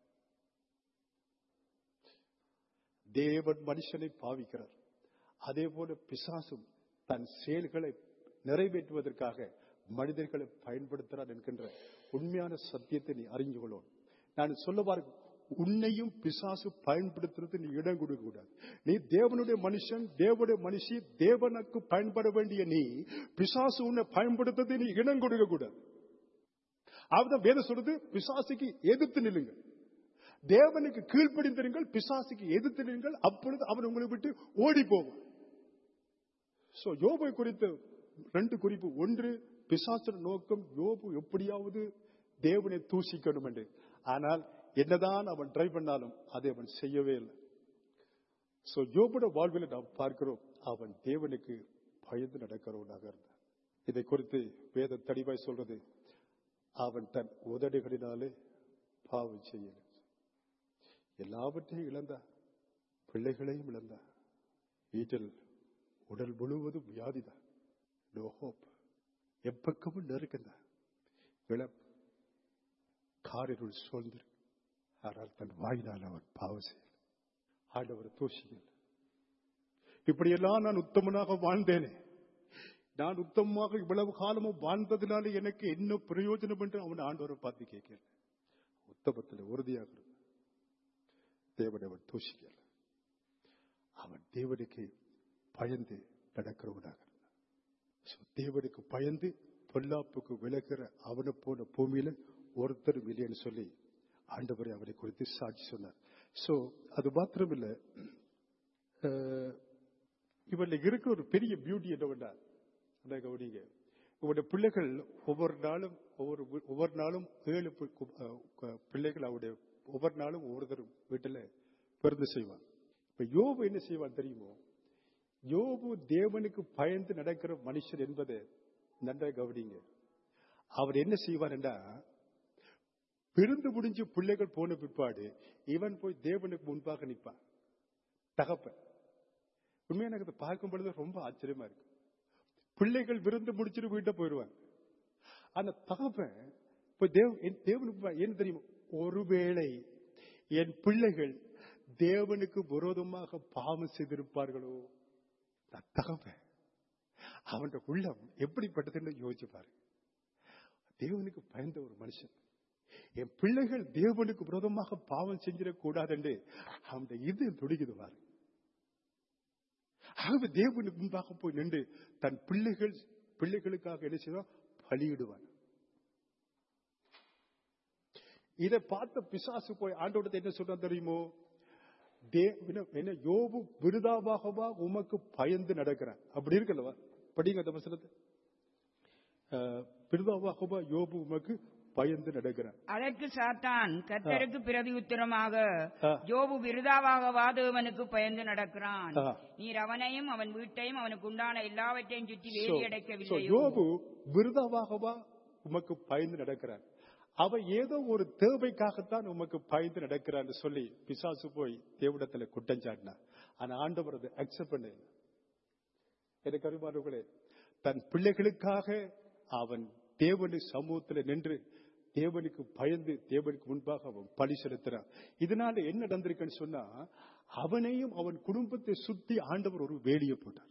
தேவன் மனுஷனை பாவிக்கிறார் அதே போல பிசாசும் தன் செயல்களை நிறைவேற்றுவதற்காக மனிதர்களை பயன்படுத்துறார் என்கின்ற உண்மையான சத்தியத்தை நீ அறிஞ்சு கொள்ளணும் நான் சொல்ல பாருங்க உன்னையும் பிசாசு பயன்படுத்துறது நீ இடம் கொடுக்க கூடாது நீ தேவனுடைய மனுஷன் தேவனுடைய மனுஷி தேவனுக்கு பயன்பட வேண்டிய நீ பிசாசு உன்னை பயன்படுத்துறது நீ இடம் கொடுக்க கூடாது அவதான் வேதம் சொல்றது பிசாசுக்கு எதிர்த்து நில்லுங்க தேவனுக்கு கீழ்ப்படிந்திருங்கள் பிசாசுக்கு எதிர்த்து நில்லுங்கள் அப்பொழுது அவன் உங்களை விட்டு ஓடி போவான் சோ யோபை குறித்த ரெண்டு குறிப்பு ஒன்று பிசாசு நோக்கம் யோபு எப்படியாவது தேவனை தூஷிக்கணும் என்று ஆனால் என்னதான் அவன் ட்ரை பண்ணாலும் அதை அவன் செய்யவே இல்லை சோ யோபுட வாழ்வில் நாம் பார்க்கிறோம் அவன் தேவனுக்கு பயந்து நடக்கிறவனாக இருந்தான் இதை குறித்து வேத தெளிவாய் சொல்றது அவன் தன் உதடுகளினாலே பாவம் செய்யல எல்லாவற்றையும் இழந்தான் பிள்ளைகளையும் இழந்தான் வீட்டில் உடல் முழுவதும் வியாதிதான் நோ ஹோப் எப்பக்கமும் நெருக்கந்தான் இழப்பு காரிருள் சூழ்ந்திரு ஆனால் தன் வாயினால் அவன் பாவம் செய்யல ஆண்டவர் தூஷிக்கல இப்படியெல்லாம் நான் உத்தமனாக வாழ்ந்தேனே நான் உத்தமமாக இவ்வளவு காலமும் வாழ்ந்ததினால எனக்கு என்ன பிரயோஜனம் என்று அவன் ஆண்டவரை பார்த்து கேட்கிறேன் உத்தமத்தில் உறுதியாக இரு. தேவனை அவன் தூஷிக்கல அவன் தேவனுக்கு பயந்து நடக்கிறவனாக இருந்தான். So, தேவனுக்கு பயந்து பொல்லாப்புக்கு விலகிற அவனை போன பூமியில ஒருத்தரும் இல்லைன்னு சொல்லி ஆண்டவரை அவரை குறித்து சாட்சி சொன்னார் சோ அது மாத்திரமில்ல அஹ், இவன்ல இருக்கிற ஒரு பெரிய பியூட்டி என்னவென்றா அந்த கவனிங்க உங்களுடைய பிள்ளைகள் ஒவ்வொரு நாளும் ஒவ்வொரு வீ- ஒவ்வொரு நாளும் ஏழு பி- கு- அஹ், கு- பிள்ளைகள் அவருடைய ஒவ்வொரு நாளும் ஒவ்வொருத்தரும் வீட்டுல பிறந்து செய்வான் இப்ப யோபு என்ன செய்வான் தெரியுமோ யோபு தேவனுக்கு பயந்து நடக்கிற மனுஷர் என்பதை நன்றாக கவனிங்க அவர் என்ன செய்வார் என்றா பிறந்து முடிஞ்சு பிள்ளைகள் போன பிற்பாடு இவன் போய் தேவனுக்கு முன்பாக நிற்பான் தகப்பன் உண்மையா எனக்கு இதை பார்க்கும் பொழுது ரொம்ப ஆச்சரியமா இருக்கு பிள்ளைகள் விருந்து முடிச்சுட்டு வீட்டை போயிடுவாங்க ஆனா தகப்பன் இப்ப தேவ என் தேவனுக்கு முன்பா- என்ன தெரியுமா ஒருவேளை என் பிள்ளைகள் தேவனுக்கு விரோதமாக பாவம் செய்திருப்பார்களோ நான் தகப்பன் அவன் உள்ளம் எப்படிப்பட்டதுன்னு யோசிச்சு பாரு தேவனுக்கு பயந்த ஒரு மனுஷன் என் பிள்ளைகள் தேவனுக்கு விரோதமாக பாவம் செஞ்சிடக்கூடாது என்று அவன் இது துடிக்குது பாரு ஆகவே தேவனுக்கு முன்பாக போய் நின்று தன் பிள்ளைகள் பிள்ளைகளுக்காக என்ன செய்வான் பலியிடுவான் இதை பார்த்த பிசாசு போய் ஆண்டோடத்தை என்ன சொல்றான் தெரியுமோ தே- என்ன- என்ன யோபு விருதாவாகவா உமக்கு பயந்து நடக்கிறான் அப்படி இருக்கல்லவா படிங்க அந்த வசனத்தை அஹ், விருதாவாகவா யோபு உமக்கு பயந்து நடக்கிறான் அதற்கு சாத்தான் கர்த்தருக்கு பிரதி உத்தரமாக ஆ. யோபு விருதாவாக வாதவனுக்கு பயந்து நடக்கிறான் ஆ. நீர் அவனையும் அவன் வீட்டையும் அவனுக்கு உண்டான எல்லாவற்றையும் சுற்றி So, வேலி so அடைக்கவில்லையோ யோபு விருதாவாகவா உமக்கு பயந்து நடக்கிறான் அவ ஏதோ ஒரு தேவைக்காகத்தான் உமக்கு பயந்து நடக்கிறான்னு சொல்லி பிசாசு போய் தேவடத்துல குற்றம் சாட்டினார் ஆனா ஆண்டவர் அதை அக்செப்ட் பண்ண எனக்கு அறிவார்களே தன் பிள்ளைகளுக்காக அவன் தேவனு சமூகத்துல நின்று தேவனுக்கு பயந்து தேவனுக்கு முன்பாக அவன் பலி செலுத்துறான் இதனால என்ன நடந்திருக்குன்னு சொன்னா அவனையும் அவன் குடும்பத்தை சுத்தி ஆண்டவர் ஒரு வேலியை போட்டார்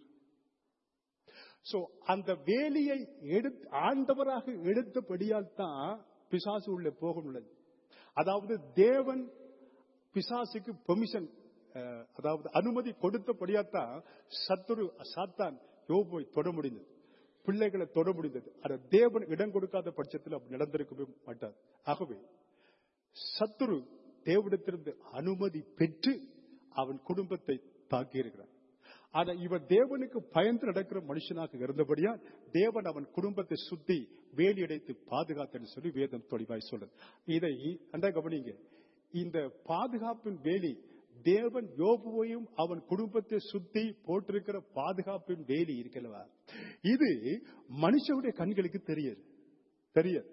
சோ அந்த வேலியை எடுத்து ஆண்டவராக எடுத்தபடியால் தான் பிசாசு உள்ள போக உள்ளது அதாவது தேவன் பிசாசுக்கு பெர்மிஷன் அதாவது அனுமதி கொடுத்தபடியால் தான் சத்துரு சாத்தான் யோபோய் தொட முடிந்தது பிள்ளைகளை தொட முடிந்தது ஆனா தேவன் இடம் கொடுக்காத பட்சத்தில் அப்படி நடந்திருக்கவே மாட்டார் ஆகவே சத்துரு தேவனிடத்திலிருந்து அனுமதி பெற்று அவன் குடும்பத்தை தாக்கியிருக்கிறான் ஆனா இவன் தேவனுக்கு பயந்து நடக்கிற மனுஷனாக இருந்தபடியால் தேவன் அவன் குடும்பத்தை சுத்தி வேலி அடைத்து பாதுகாத்தன்னு சொல்லி வேதம் தெளிவாய் சொல்றது இதை அண்டா கவனிங்க இந்த பாதுகாப்பின் வேலி தேவன் யோபுவையும் அவன் குடும்பத்தை சுத்தி போட்டிருக்கிற பாதுகாப்பின் வேலி இருக்கலவா இது மனுஷனுடைய கண்களுக்கு தெரியாது தெரியாது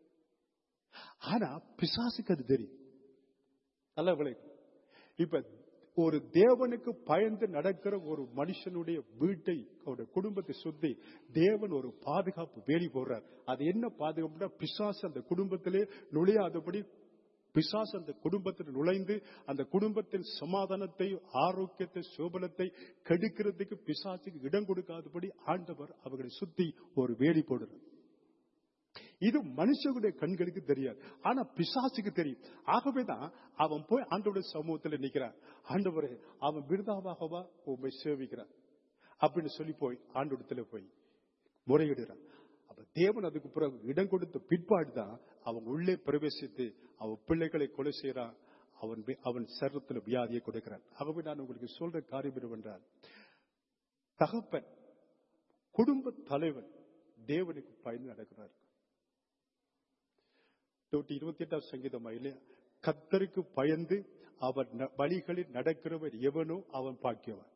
ஆனா பிசாசுக்கு அது தெரியும் நல்ல விளைக்கும் இப்ப ஒரு தேவனுக்கு பயந்து நடக்கிற ஒரு மனுஷனுடைய வீட்டை அவருடைய குடும்பத்தை சுத்தி தேவன் ஒரு பாதுகாப்பு வேலி போடுறார் அது என்ன பாதுகாப்புனா பிசாசு அந்த குடும்பத்திலே நுழையாதபடி பிசாசு அந்த குடும்பத்தில் நுழைந்து அந்த குடும்பத்தின் சமாதானத்தை ஆரோக்கியத்தை சோபனத்தை கெடுக்கிறதுக்கு பிசாசுக்கு இடம் கொடுக்காதபடி ஆண்டவர் அவர்களை சுத்தி ஒரு வேலி போடுறார் இது மனுஷனுடைய கண்களுக்கு தெரியாது ஆனா பிசாசுக்கு தெரியும் ஆகவேதான் அவன் போய் ஆண்டோட சமூகத்தில் நிக்கிறான் ஆண்டவரே அவன் விருதாவாகவா உண்மை சேவிக்கிறான் அப்படின்னு சொல்லி போய் ஆண்டோடத்துல போய் முறையிடுறான் அப்ப தேவன் அதுக்கு பிறகு இடம் கொடுத்த பிற்பாடு தான் அவன் உள்ளே பிரவேசித்து அவன் பிள்ளைகளை கொலை செய்யறான் அவன் வி- அவன் சரீரத்தில் வியாதியை கொடுக்கிறான் ஆகவே நான் உங்களுக்கு சொல்ற காரியம் என்னவென்றால் தகப்பன் குடும்ப தலைவன் தேவனுக்கு பயந்து நடக்கிறார் நூற்றி இருபத்தி எட்டாம் சங்கீதம் இல்லையா கத்தருக்கு பயந்து அவன் ந- வழிகளில் நடக்கிறவர் எவனோ அவன் பாக்கியவன்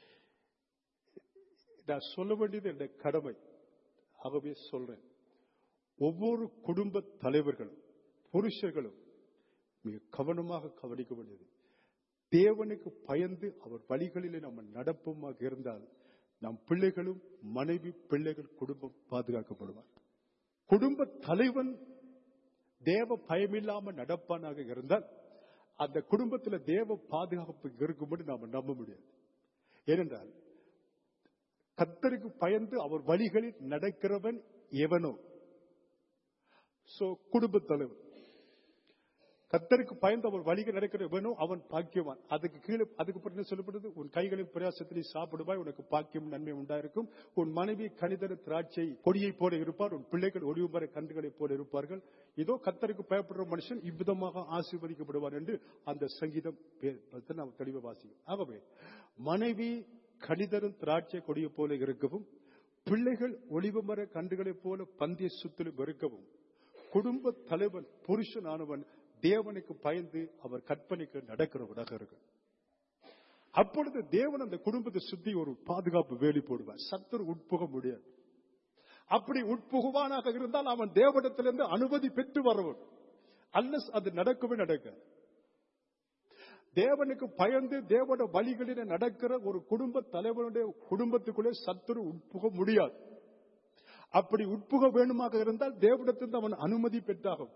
நான் சொல்ல வேண்டியது என்ற கடமை ஆகவே சொல்றேன் ஒவ்வொரு குடும்ப தலைவர்களும் புருஷர்களும் மிக கவனமாக கவனிக்க வேண்டியது தேவனுக்கு பயந்து அவர் வழிகளிலே நம்ம நடப்போமாக இருந்தால் நம் பிள்ளைகளும் மனைவி பிள்ளைகள் குடும்பம் பாதுகாக்கப்படுவார் குடும்ப தலைவன் தேவ பயமில்லாம நடப்பானாக இருந்தால் அந்த குடும்பத்தில் தேவ பாதுகாப்பு இருக்கும்படி நாம நம்ப முடியாது ஏனென்றால் கத்தருக்கு பயந்து அவர் வழிகளில் நடக்கிறவன் எவனோ சோ குடும்ப தலைவன் கத்தருக்கு பயந்து அவர் வழிகள் நடக்கிற வேணும் அவன் பாக்கியவான் அதுக்கு கீழே அதுக்கு பிறகு என்ன சொல்லப்படுது உன் கைகளின் பிரயாசத்தில் நீ சாப்பிடுவாய் உனக்கு பாக்கியம் நன்மை உண்டாயிருக்கும் உன் மனைவி கணிதர திராட்சை கொடியை போல இருப்பார் உன் பிள்ளைகள் ஒளிவு மர கன்றுகளை போல இருப்பார்கள் இதோ கத்தருக்கு பயப்படுற மனுஷன் இவ்விதமாக ஆசீர்வதிக்கப்படுவார் என்று அந்த சங்கீதம் பே- பத்தி நாம் தெளிவாக வாசிக்கும் ஆகவே மனைவி கணிதரும் திராட்சை கொடியை போல இருக்கவும் பிள்ளைகள் ஒளிவு மர கன்றுகளைப் போல பந்திய சுத்திலும் இருக்கவும் குடும்ப தலைவன் புருஷனானவன் தேவனுக்கு பயந்து அவர் கற்பனைக்கு நடக்கிறவனாக இருக்கு அப்பொழுது தேவன் அந்த குடும்பத்தை சுத்தி ஒரு பாதுகாப்பு வேலி போடுவார் சத்துரு உட்புக முடியாது அப்படி உட்புகுவானாக இருந்தால் அவன் தேவனிடத்திலிருந்து அனுமதி பெற்று வரவன் அல்லஸ் அது நடக்கவே நடக்க தேவனுக்கு பயந்து தேவன வழிகளிலே நடக்கிற ஒரு குடும்ப தலைவனுடைய குடும்பத்துக்குள்ளே சத்துரு உட்புக முடியாது அப்படி உட்புக வேணுமாக இருந்தால் தேவனிடத்திலிருந்து அவன் அனுமதி பெற்றாகும்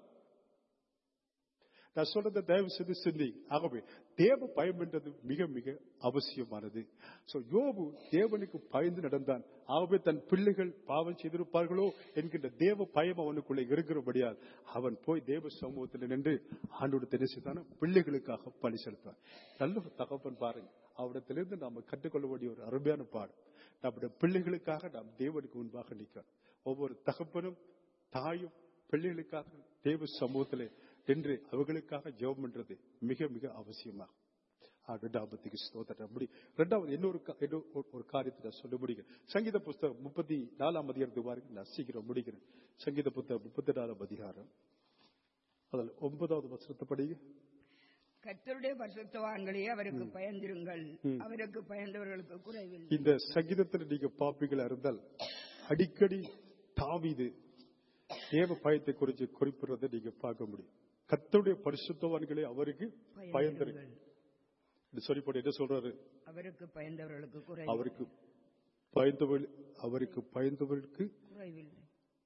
நான் சொல்றதை தயவு செய்து சிந்தி ஆகவே தேவ பயம் என்றது மிக மிக அவசியமானது சோ யோபு தேவனுக்கு பயந்து நடந்தான் ஆகவே தன் பிள்ளைகள் பாவம் செய்திருப்பார்களோ என்கின்ற தேவ பயம் அவனுக்குள்ளே இருக்கிறபடியால் அவன் போய் தேவ சமூகத்தில் நின்று ஆண்டோட தெரிவித்தான பிள்ளைகளுக்காக பலி செலுத்தான் நல்ல ஒரு தகப்பன் பாருங்க அவரிடத்திலிருந்து நாம கற்றுக்கொள்ள வேண்டிய ஒரு அருமையான பாடம் நம்முடைய பிள்ளைகளுக்காக நாம் தேவனுக்கு முன்பாக நிற்கிறோம் ஒவ்வொரு தகப்பனும் தாயும் பிள்ளைகளுக்காக தேவ சமூகத்திலே என்று அவர்களுக்காக ஜெபம் பண்றது மிக மிக அவசியமாகும் ரெண்டாபத்துக்கு ஸ்தோத்திரம் முடி ரெண்டாவது இன்னொரு கா- இன்னொரு ஒரு- ஒரு காரியத்தை நான் சொல்ல முடியும் சங்கீத புஸ்தகம் முப்பத்தி நாலாம் அதிகாரத்துக்கு பாருங்க நான் சீக்கிரம் முடிக்கிறேன் சங்கீத புத்தகம் முப்பத்தி நாலாம் அதிகாரம் அதில் ஒன்பதாவது வசனத்தை படிங்க கர்த்தருடைய பரிசுத்தவான்களே அவருக்கு பயந்திருங்கள் அவருக்கு பயந்தவர்களுக்கு குறைவில்லை இந்த சங்கீதத்தில் நீங்க பாப்பீங்களா இருந்தால் அடிக்கடி தாவீது தேவ பயத்தை குறித்து குறிப்பிடுறதை நீங்க பார்க்க முடியும் கர்த்தருடைய பரிசுத்தவான்களே அவருக்கு பயந்திருக்கு இது சொல்லி போட்டு என்ன சொல்றாரு அவருக்கு பயந்தவர்களுக்கு குறை அவருக்கு பயந்தவள் அவருக்கு பயந்தவர்களுக்கு குறைவில்லை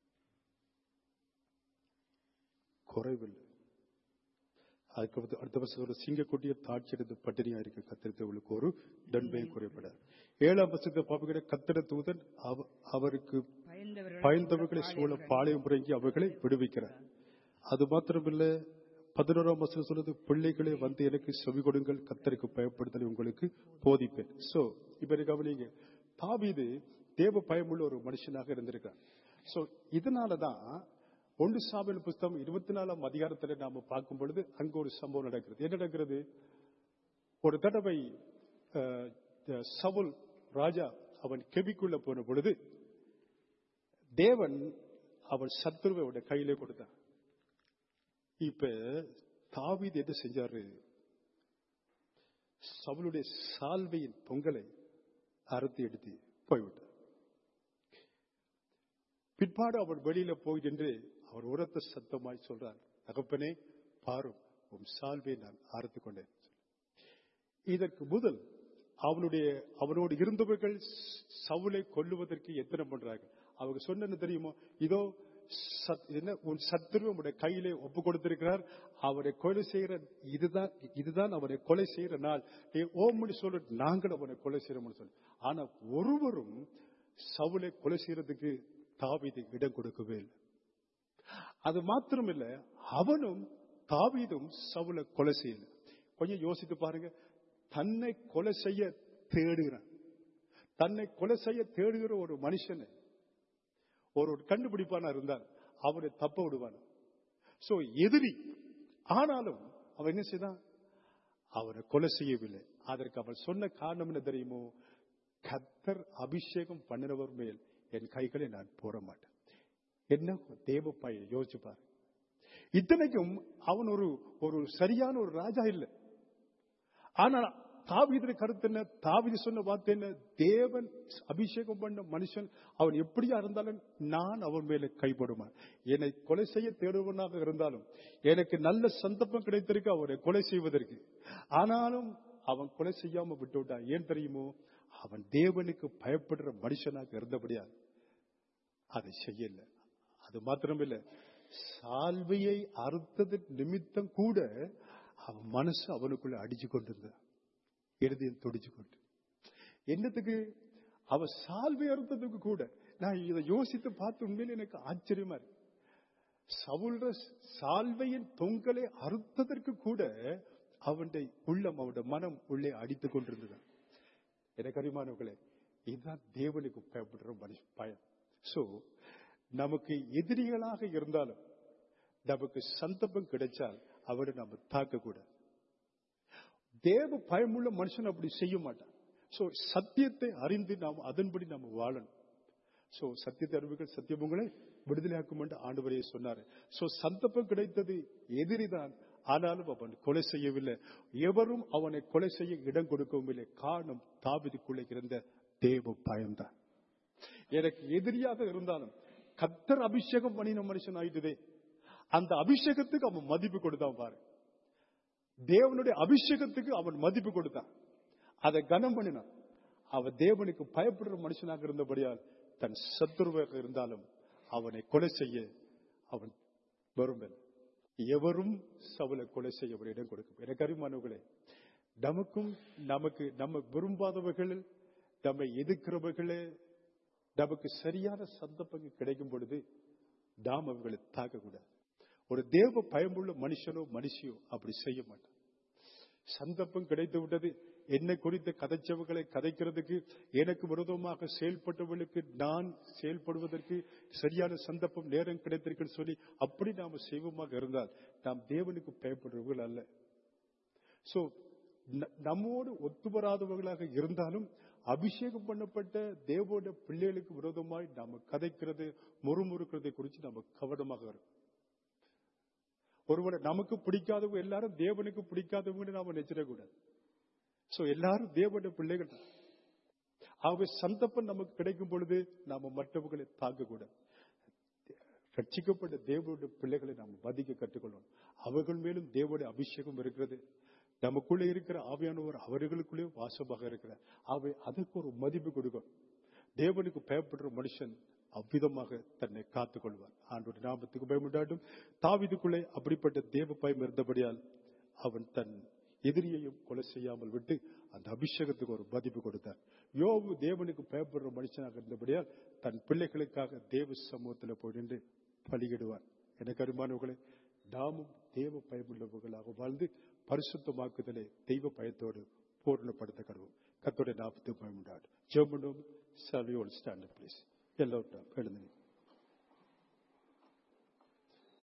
குறைவில்லை அதுக்கு அடுத்து- அடுத்த வருஷம் ஒரு சிங்கக்குட்டியை தாட்சியெடுத்து பட்டினியா இருக்க கத்திரத்தவளுக்கு ஒரு தன்மையும் குறைபடாது ஏழாம் வருஷத்தை பாப்புகிற கத்திர தூதன் அவ- அவருக்கு பயந்தவர்கள் பயந்தவர்களை சூழ பாளையம் முறங்கி அவர்களை விடுவிக்கிறார் அது மாத்திரமில்ல பதினோராம் வசனம் சொல்றது பிள்ளைகளே வந்து எனக்கு செவி கொடுங்கள் கத்தருக்கு பயப்படுதலை உங்களுக்கு போதிப்பேன் சோ இப்ப நீங்க கவனிங்க தாவீது தேவ பயமுள்ள ஒரு மனுஷனாக இருந்திருக்கார் சோ இதனாலதான் ஒன்று சாமியல் புஸ்தகம் இருபத்தி நாலாம் அதிகாரத்துல நாம பார்க்கும் பொழுது அங்க ஒரு சம்பவம் நடக்கிறது என்ன நடக்கிறது ஒரு தடவை அஹ், அஹ், சவுல் ராஜா அவன் கெபிக்குள்ள போன பொழுது தேவன் அவன் சத்துருவை அவனுடைய கையிலே கொடுத்தான் இப்ப தாவீது என்ன செஞ்சாரு சவுளுடைய சால்வையின் பொங்கலை அறுத்து எடுத்து போய்விட்டார் பிற்பாடு அவர் வெளியில போய் நின்று அவர் உரத்த சத்தமாய் சொல்றார் தகப்பனே பாரும் உன் சால்வை நான் அறுத்து கொண்டேன் இதற்கு முதல் அவனுடைய அவனோடு இருந்தவர்கள் சவுளை கொல்லுவதற்கு எத்தனை பண்றாங்க அவங்க சொன்ன தெரியுமோ இதோ சத்- என்ன உன் சத்துரு உடைய கையிலே ஒப்பு கொடுத்திருக்கிறார் அவரை கொலை செய்கிற இதுதான் இதுதான் அவரை கொலை செய்கிற நாள் நீ ஓம்னு சொல்ல நாங்கள் அவனை கொலை செய்யறோம்னு சொல்லி ஆனா ஒருவரும் சவுளை கொலை செய்யறதுக்கு தாவீது இடம் கொடுக்கவே இல்லை அது மாத்திரமில்ல அவனும் தாவீதும் சவுல கொலை செய்யல கொஞ்சம் யோசித்து பாருங்க தன்னை கொலை செய்ய தேடுகிறான் தன்னை கொலை செய்ய தேடுகிற ஒரு மனுஷனை ஒரு ஒரு கண்டுபிடிப்பானா இருந்தால் அவனை தப்ப விடுவான் சோ எதிரி ஆனாலும் அவன் என்ன செய்தான் அவனை கொலை செய்யவில்லை அதற்கு அவன் சொன்ன காரணம் என்ன தெரியுமோ கத்தர் அபிஷேகம் பண்ணினவர் மேல் என் கைகளை நான் போட மாட்டேன் என்ன தேவ பையன் யோசிச்சு பாரு இத்தனைக்கும் அவன் ஒரு ஒரு சரியான ஒரு ராஜா இல்லை ஆனால் தாவீது கருத்து என்ன தாவீது சொன்ன வார்த்தை என்ன தேவன் அபிஷேகம் பண்ண மனுஷன் அவன் எப்படியா இருந்தாலும் நான் அவன் மேல கைப்படுவான் என்னை கொலை செய்ய தேடுவனாக இருந்தாலும் எனக்கு நல்ல சந்தர்ப்பம் கிடைத்திருக்கு அவரை கொலை செய்வதற்கு ஆனாலும் அவன் கொலை செய்யாம விட்டு விட்டான் ஏன் தெரியுமோ அவன் தேவனுக்கு பயப்படுற மனுஷனாக இருந்தபடியா அதை செய்யல அது மாத்திரமில்ல சால்வையை அறுத்தது நிமித்தம் கூட அவன் மனசு அவனுக்குள்ள அடிச்சு கொண்டிருந்தான் இருதயம் துடிச்சு கொண்டு என்னத்துக்கு அவ சால்வை அறுத்ததுக்கு கூட நான் இதை யோசித்து பார்த்து உண்மையில எனக்கு ஆச்சரியமா இருக்கு சவுல்ற சால்வையின் தொங்கலை அறுத்ததற்கு கூட அவனுடைய உள்ளம் அவனுடைய மனம் உள்ளே அடித்துக் கொண்டிருந்தது எனக்கு அறிமானவர்களே இதுதான் தேவனுக்கு பயப்படுற மனுஷ பயம் சோ நமக்கு எதிரிகளாக இருந்தாலும் நமக்கு சந்தர்ப்பம் கிடைச்சால் அவரை நம்ம தாக்க கூட தேவ பயமுள்ள மனுஷன் அப்படி செய்ய மாட்டான் சோ சத்தியத்தை அறிந்து நாம் அதன்படி நாம் வாழணும் சோ சத்தியத்தை அறிவுகள் சத்தியம் உங்களை விடுதலையாக்கும் என்று ஆண்டவரையே சொன்னாரு சோ சந்தர்ப்பம் கிடைத்தது எதிரிதான் ஆனாலும் அவன் கொலை செய்யவில்லை எவரும் அவனை கொலை செய்ய இடம் கொடுக்கவும் இல்லை காரணம் தாவிதுக்குள்ளே இருந்த தேவ பயம்தான் எனக்கு எதிரியாக இருந்தாலும் கத்தர் அபிஷேகம் பண்ணின மனுஷன் ஆயிட்டுதே அந்த அபிஷேகத்துக்கு அவன் மதிப்பு கொடுத்தான் பாரு தேவனுடைய அபிஷேகத்துக்கு அவன் மதிப்பு கொடுத்தான் அதை கனம் பண்ணினான் அவன் தேவனுக்கு பயப்படுற மனுஷனாக இருந்தபடியால் தன் சத்துருவாக இருந்தாலும் அவனை கொலை செய்ய அவன் விரும்பல எவரும் சவலை கொலை செய்ய ஒரு இடம் கொடுக்கும் எனக்கு அறிமானவர்களே நமக்கும் நமக்கு நம்ம விரும்பாதவர்கள் நம்மை எதிர்க்கிறவர்களே நமக்கு சரியான சந்தர்ப்பங்கள் கிடைக்கும் பொழுது நாம் அவர்களை தாக்கக்கூடாது ஒரு தேவ பயமுள்ள மனுஷனோ மனுஷியோ அப்படி செய்ய மாட்டான் சந்தர்ப்பம் கிடைத்து விட்டது என்னை குறித்த கதைச்சவர்களை கதைக்கிறதுக்கு எனக்கு விரோதமாக செயல்பட்டவர்களுக்கு நான் செயல்படுவதற்கு சரியான சந்தர்ப்பம் நேரம் கிடைத்திருக்குன்னு சொல்லி அப்படி நாம செய்வமாக இருந்தால் நாம் தேவனுக்கு பயப்படுறவர்கள் அல்ல சோ நம்மோடு ஒத்து வராதவர்களாக இருந்தாலும் அபிஷேகம் பண்ணப்பட்ட தேவோட பிள்ளைகளுக்கு விரோதமாய் நாம கதைக்கிறது முறுமுறுக்கிறதை குறித்து நாம கவனமாக இருக்கும் ஒருவரை நமக்கு பிடிக்காதவங்க எல்லாரும் தேவனுக்கு பிடிக்காதவங்க நாம நினைச்சிடக்கூடாது சோ எல்லாரும் தேவனுடைய பிள்ளைகள் தான். ஆகவே சந்தர்ப்பம் நமக்கு கிடைக்கும் பொழுது நாம மற்றவர்களை தாக்கக்கூடாது ரட்சிக்கப்பட்ட தேவனுடைய பிள்ளைகளை நாம் மதிக்க கற்றுக்கொள்ளணும் அவர்கள் மேலும் தேவனுடைய அபிஷேகம் இருக்கிறது நமக்குள்ளே இருக்கிற ஆவியானவர் அவர்களுக்குள்ளே வாசமாக இருக்கிறார் அவை அதற்கு ஒரு மதிப்பு கொடுக்கும் தேவனுக்கு பயப்படுற மனுஷன் அவ்விதமாக தன்னை காத்துக் கொள்வார் ஆண்டோட நாமத்துக்கு பயமுண்டாட்டும் தாவிதுக்குள்ளே அப்படிப்பட்ட தேவ பயம் இருந்தபடியால் அவன் தன் எதிரியையும் கொலை செய்யாமல் விட்டு அந்த அபிஷேகத்துக்கு ஒரு மதிப்பு கொடுத்தார் யோபு தேவனுக்கு பயப்படுற மனுஷனாக இருந்தபடியால் தன் பிள்ளைகளுக்காக தேவ சமூகத்தில் போய் நின்று பலியிடுவார் எனக்கு அருமானவர்களே நாமும் தேவ பயமுள்ளவர்களாக வாழ்ந்து பரிசுத்தமாக்குதலை தெய்வ பயத்தோடு பூர்ணப்படுத்த கருவோம் கத்தோட நாற்பத்தி பயமுண்டாடு ஜெர்மனும் சர்வியோல் ஸ்டாண்டர்ட் பிளேஸ் எல்லோரும் எழுந்து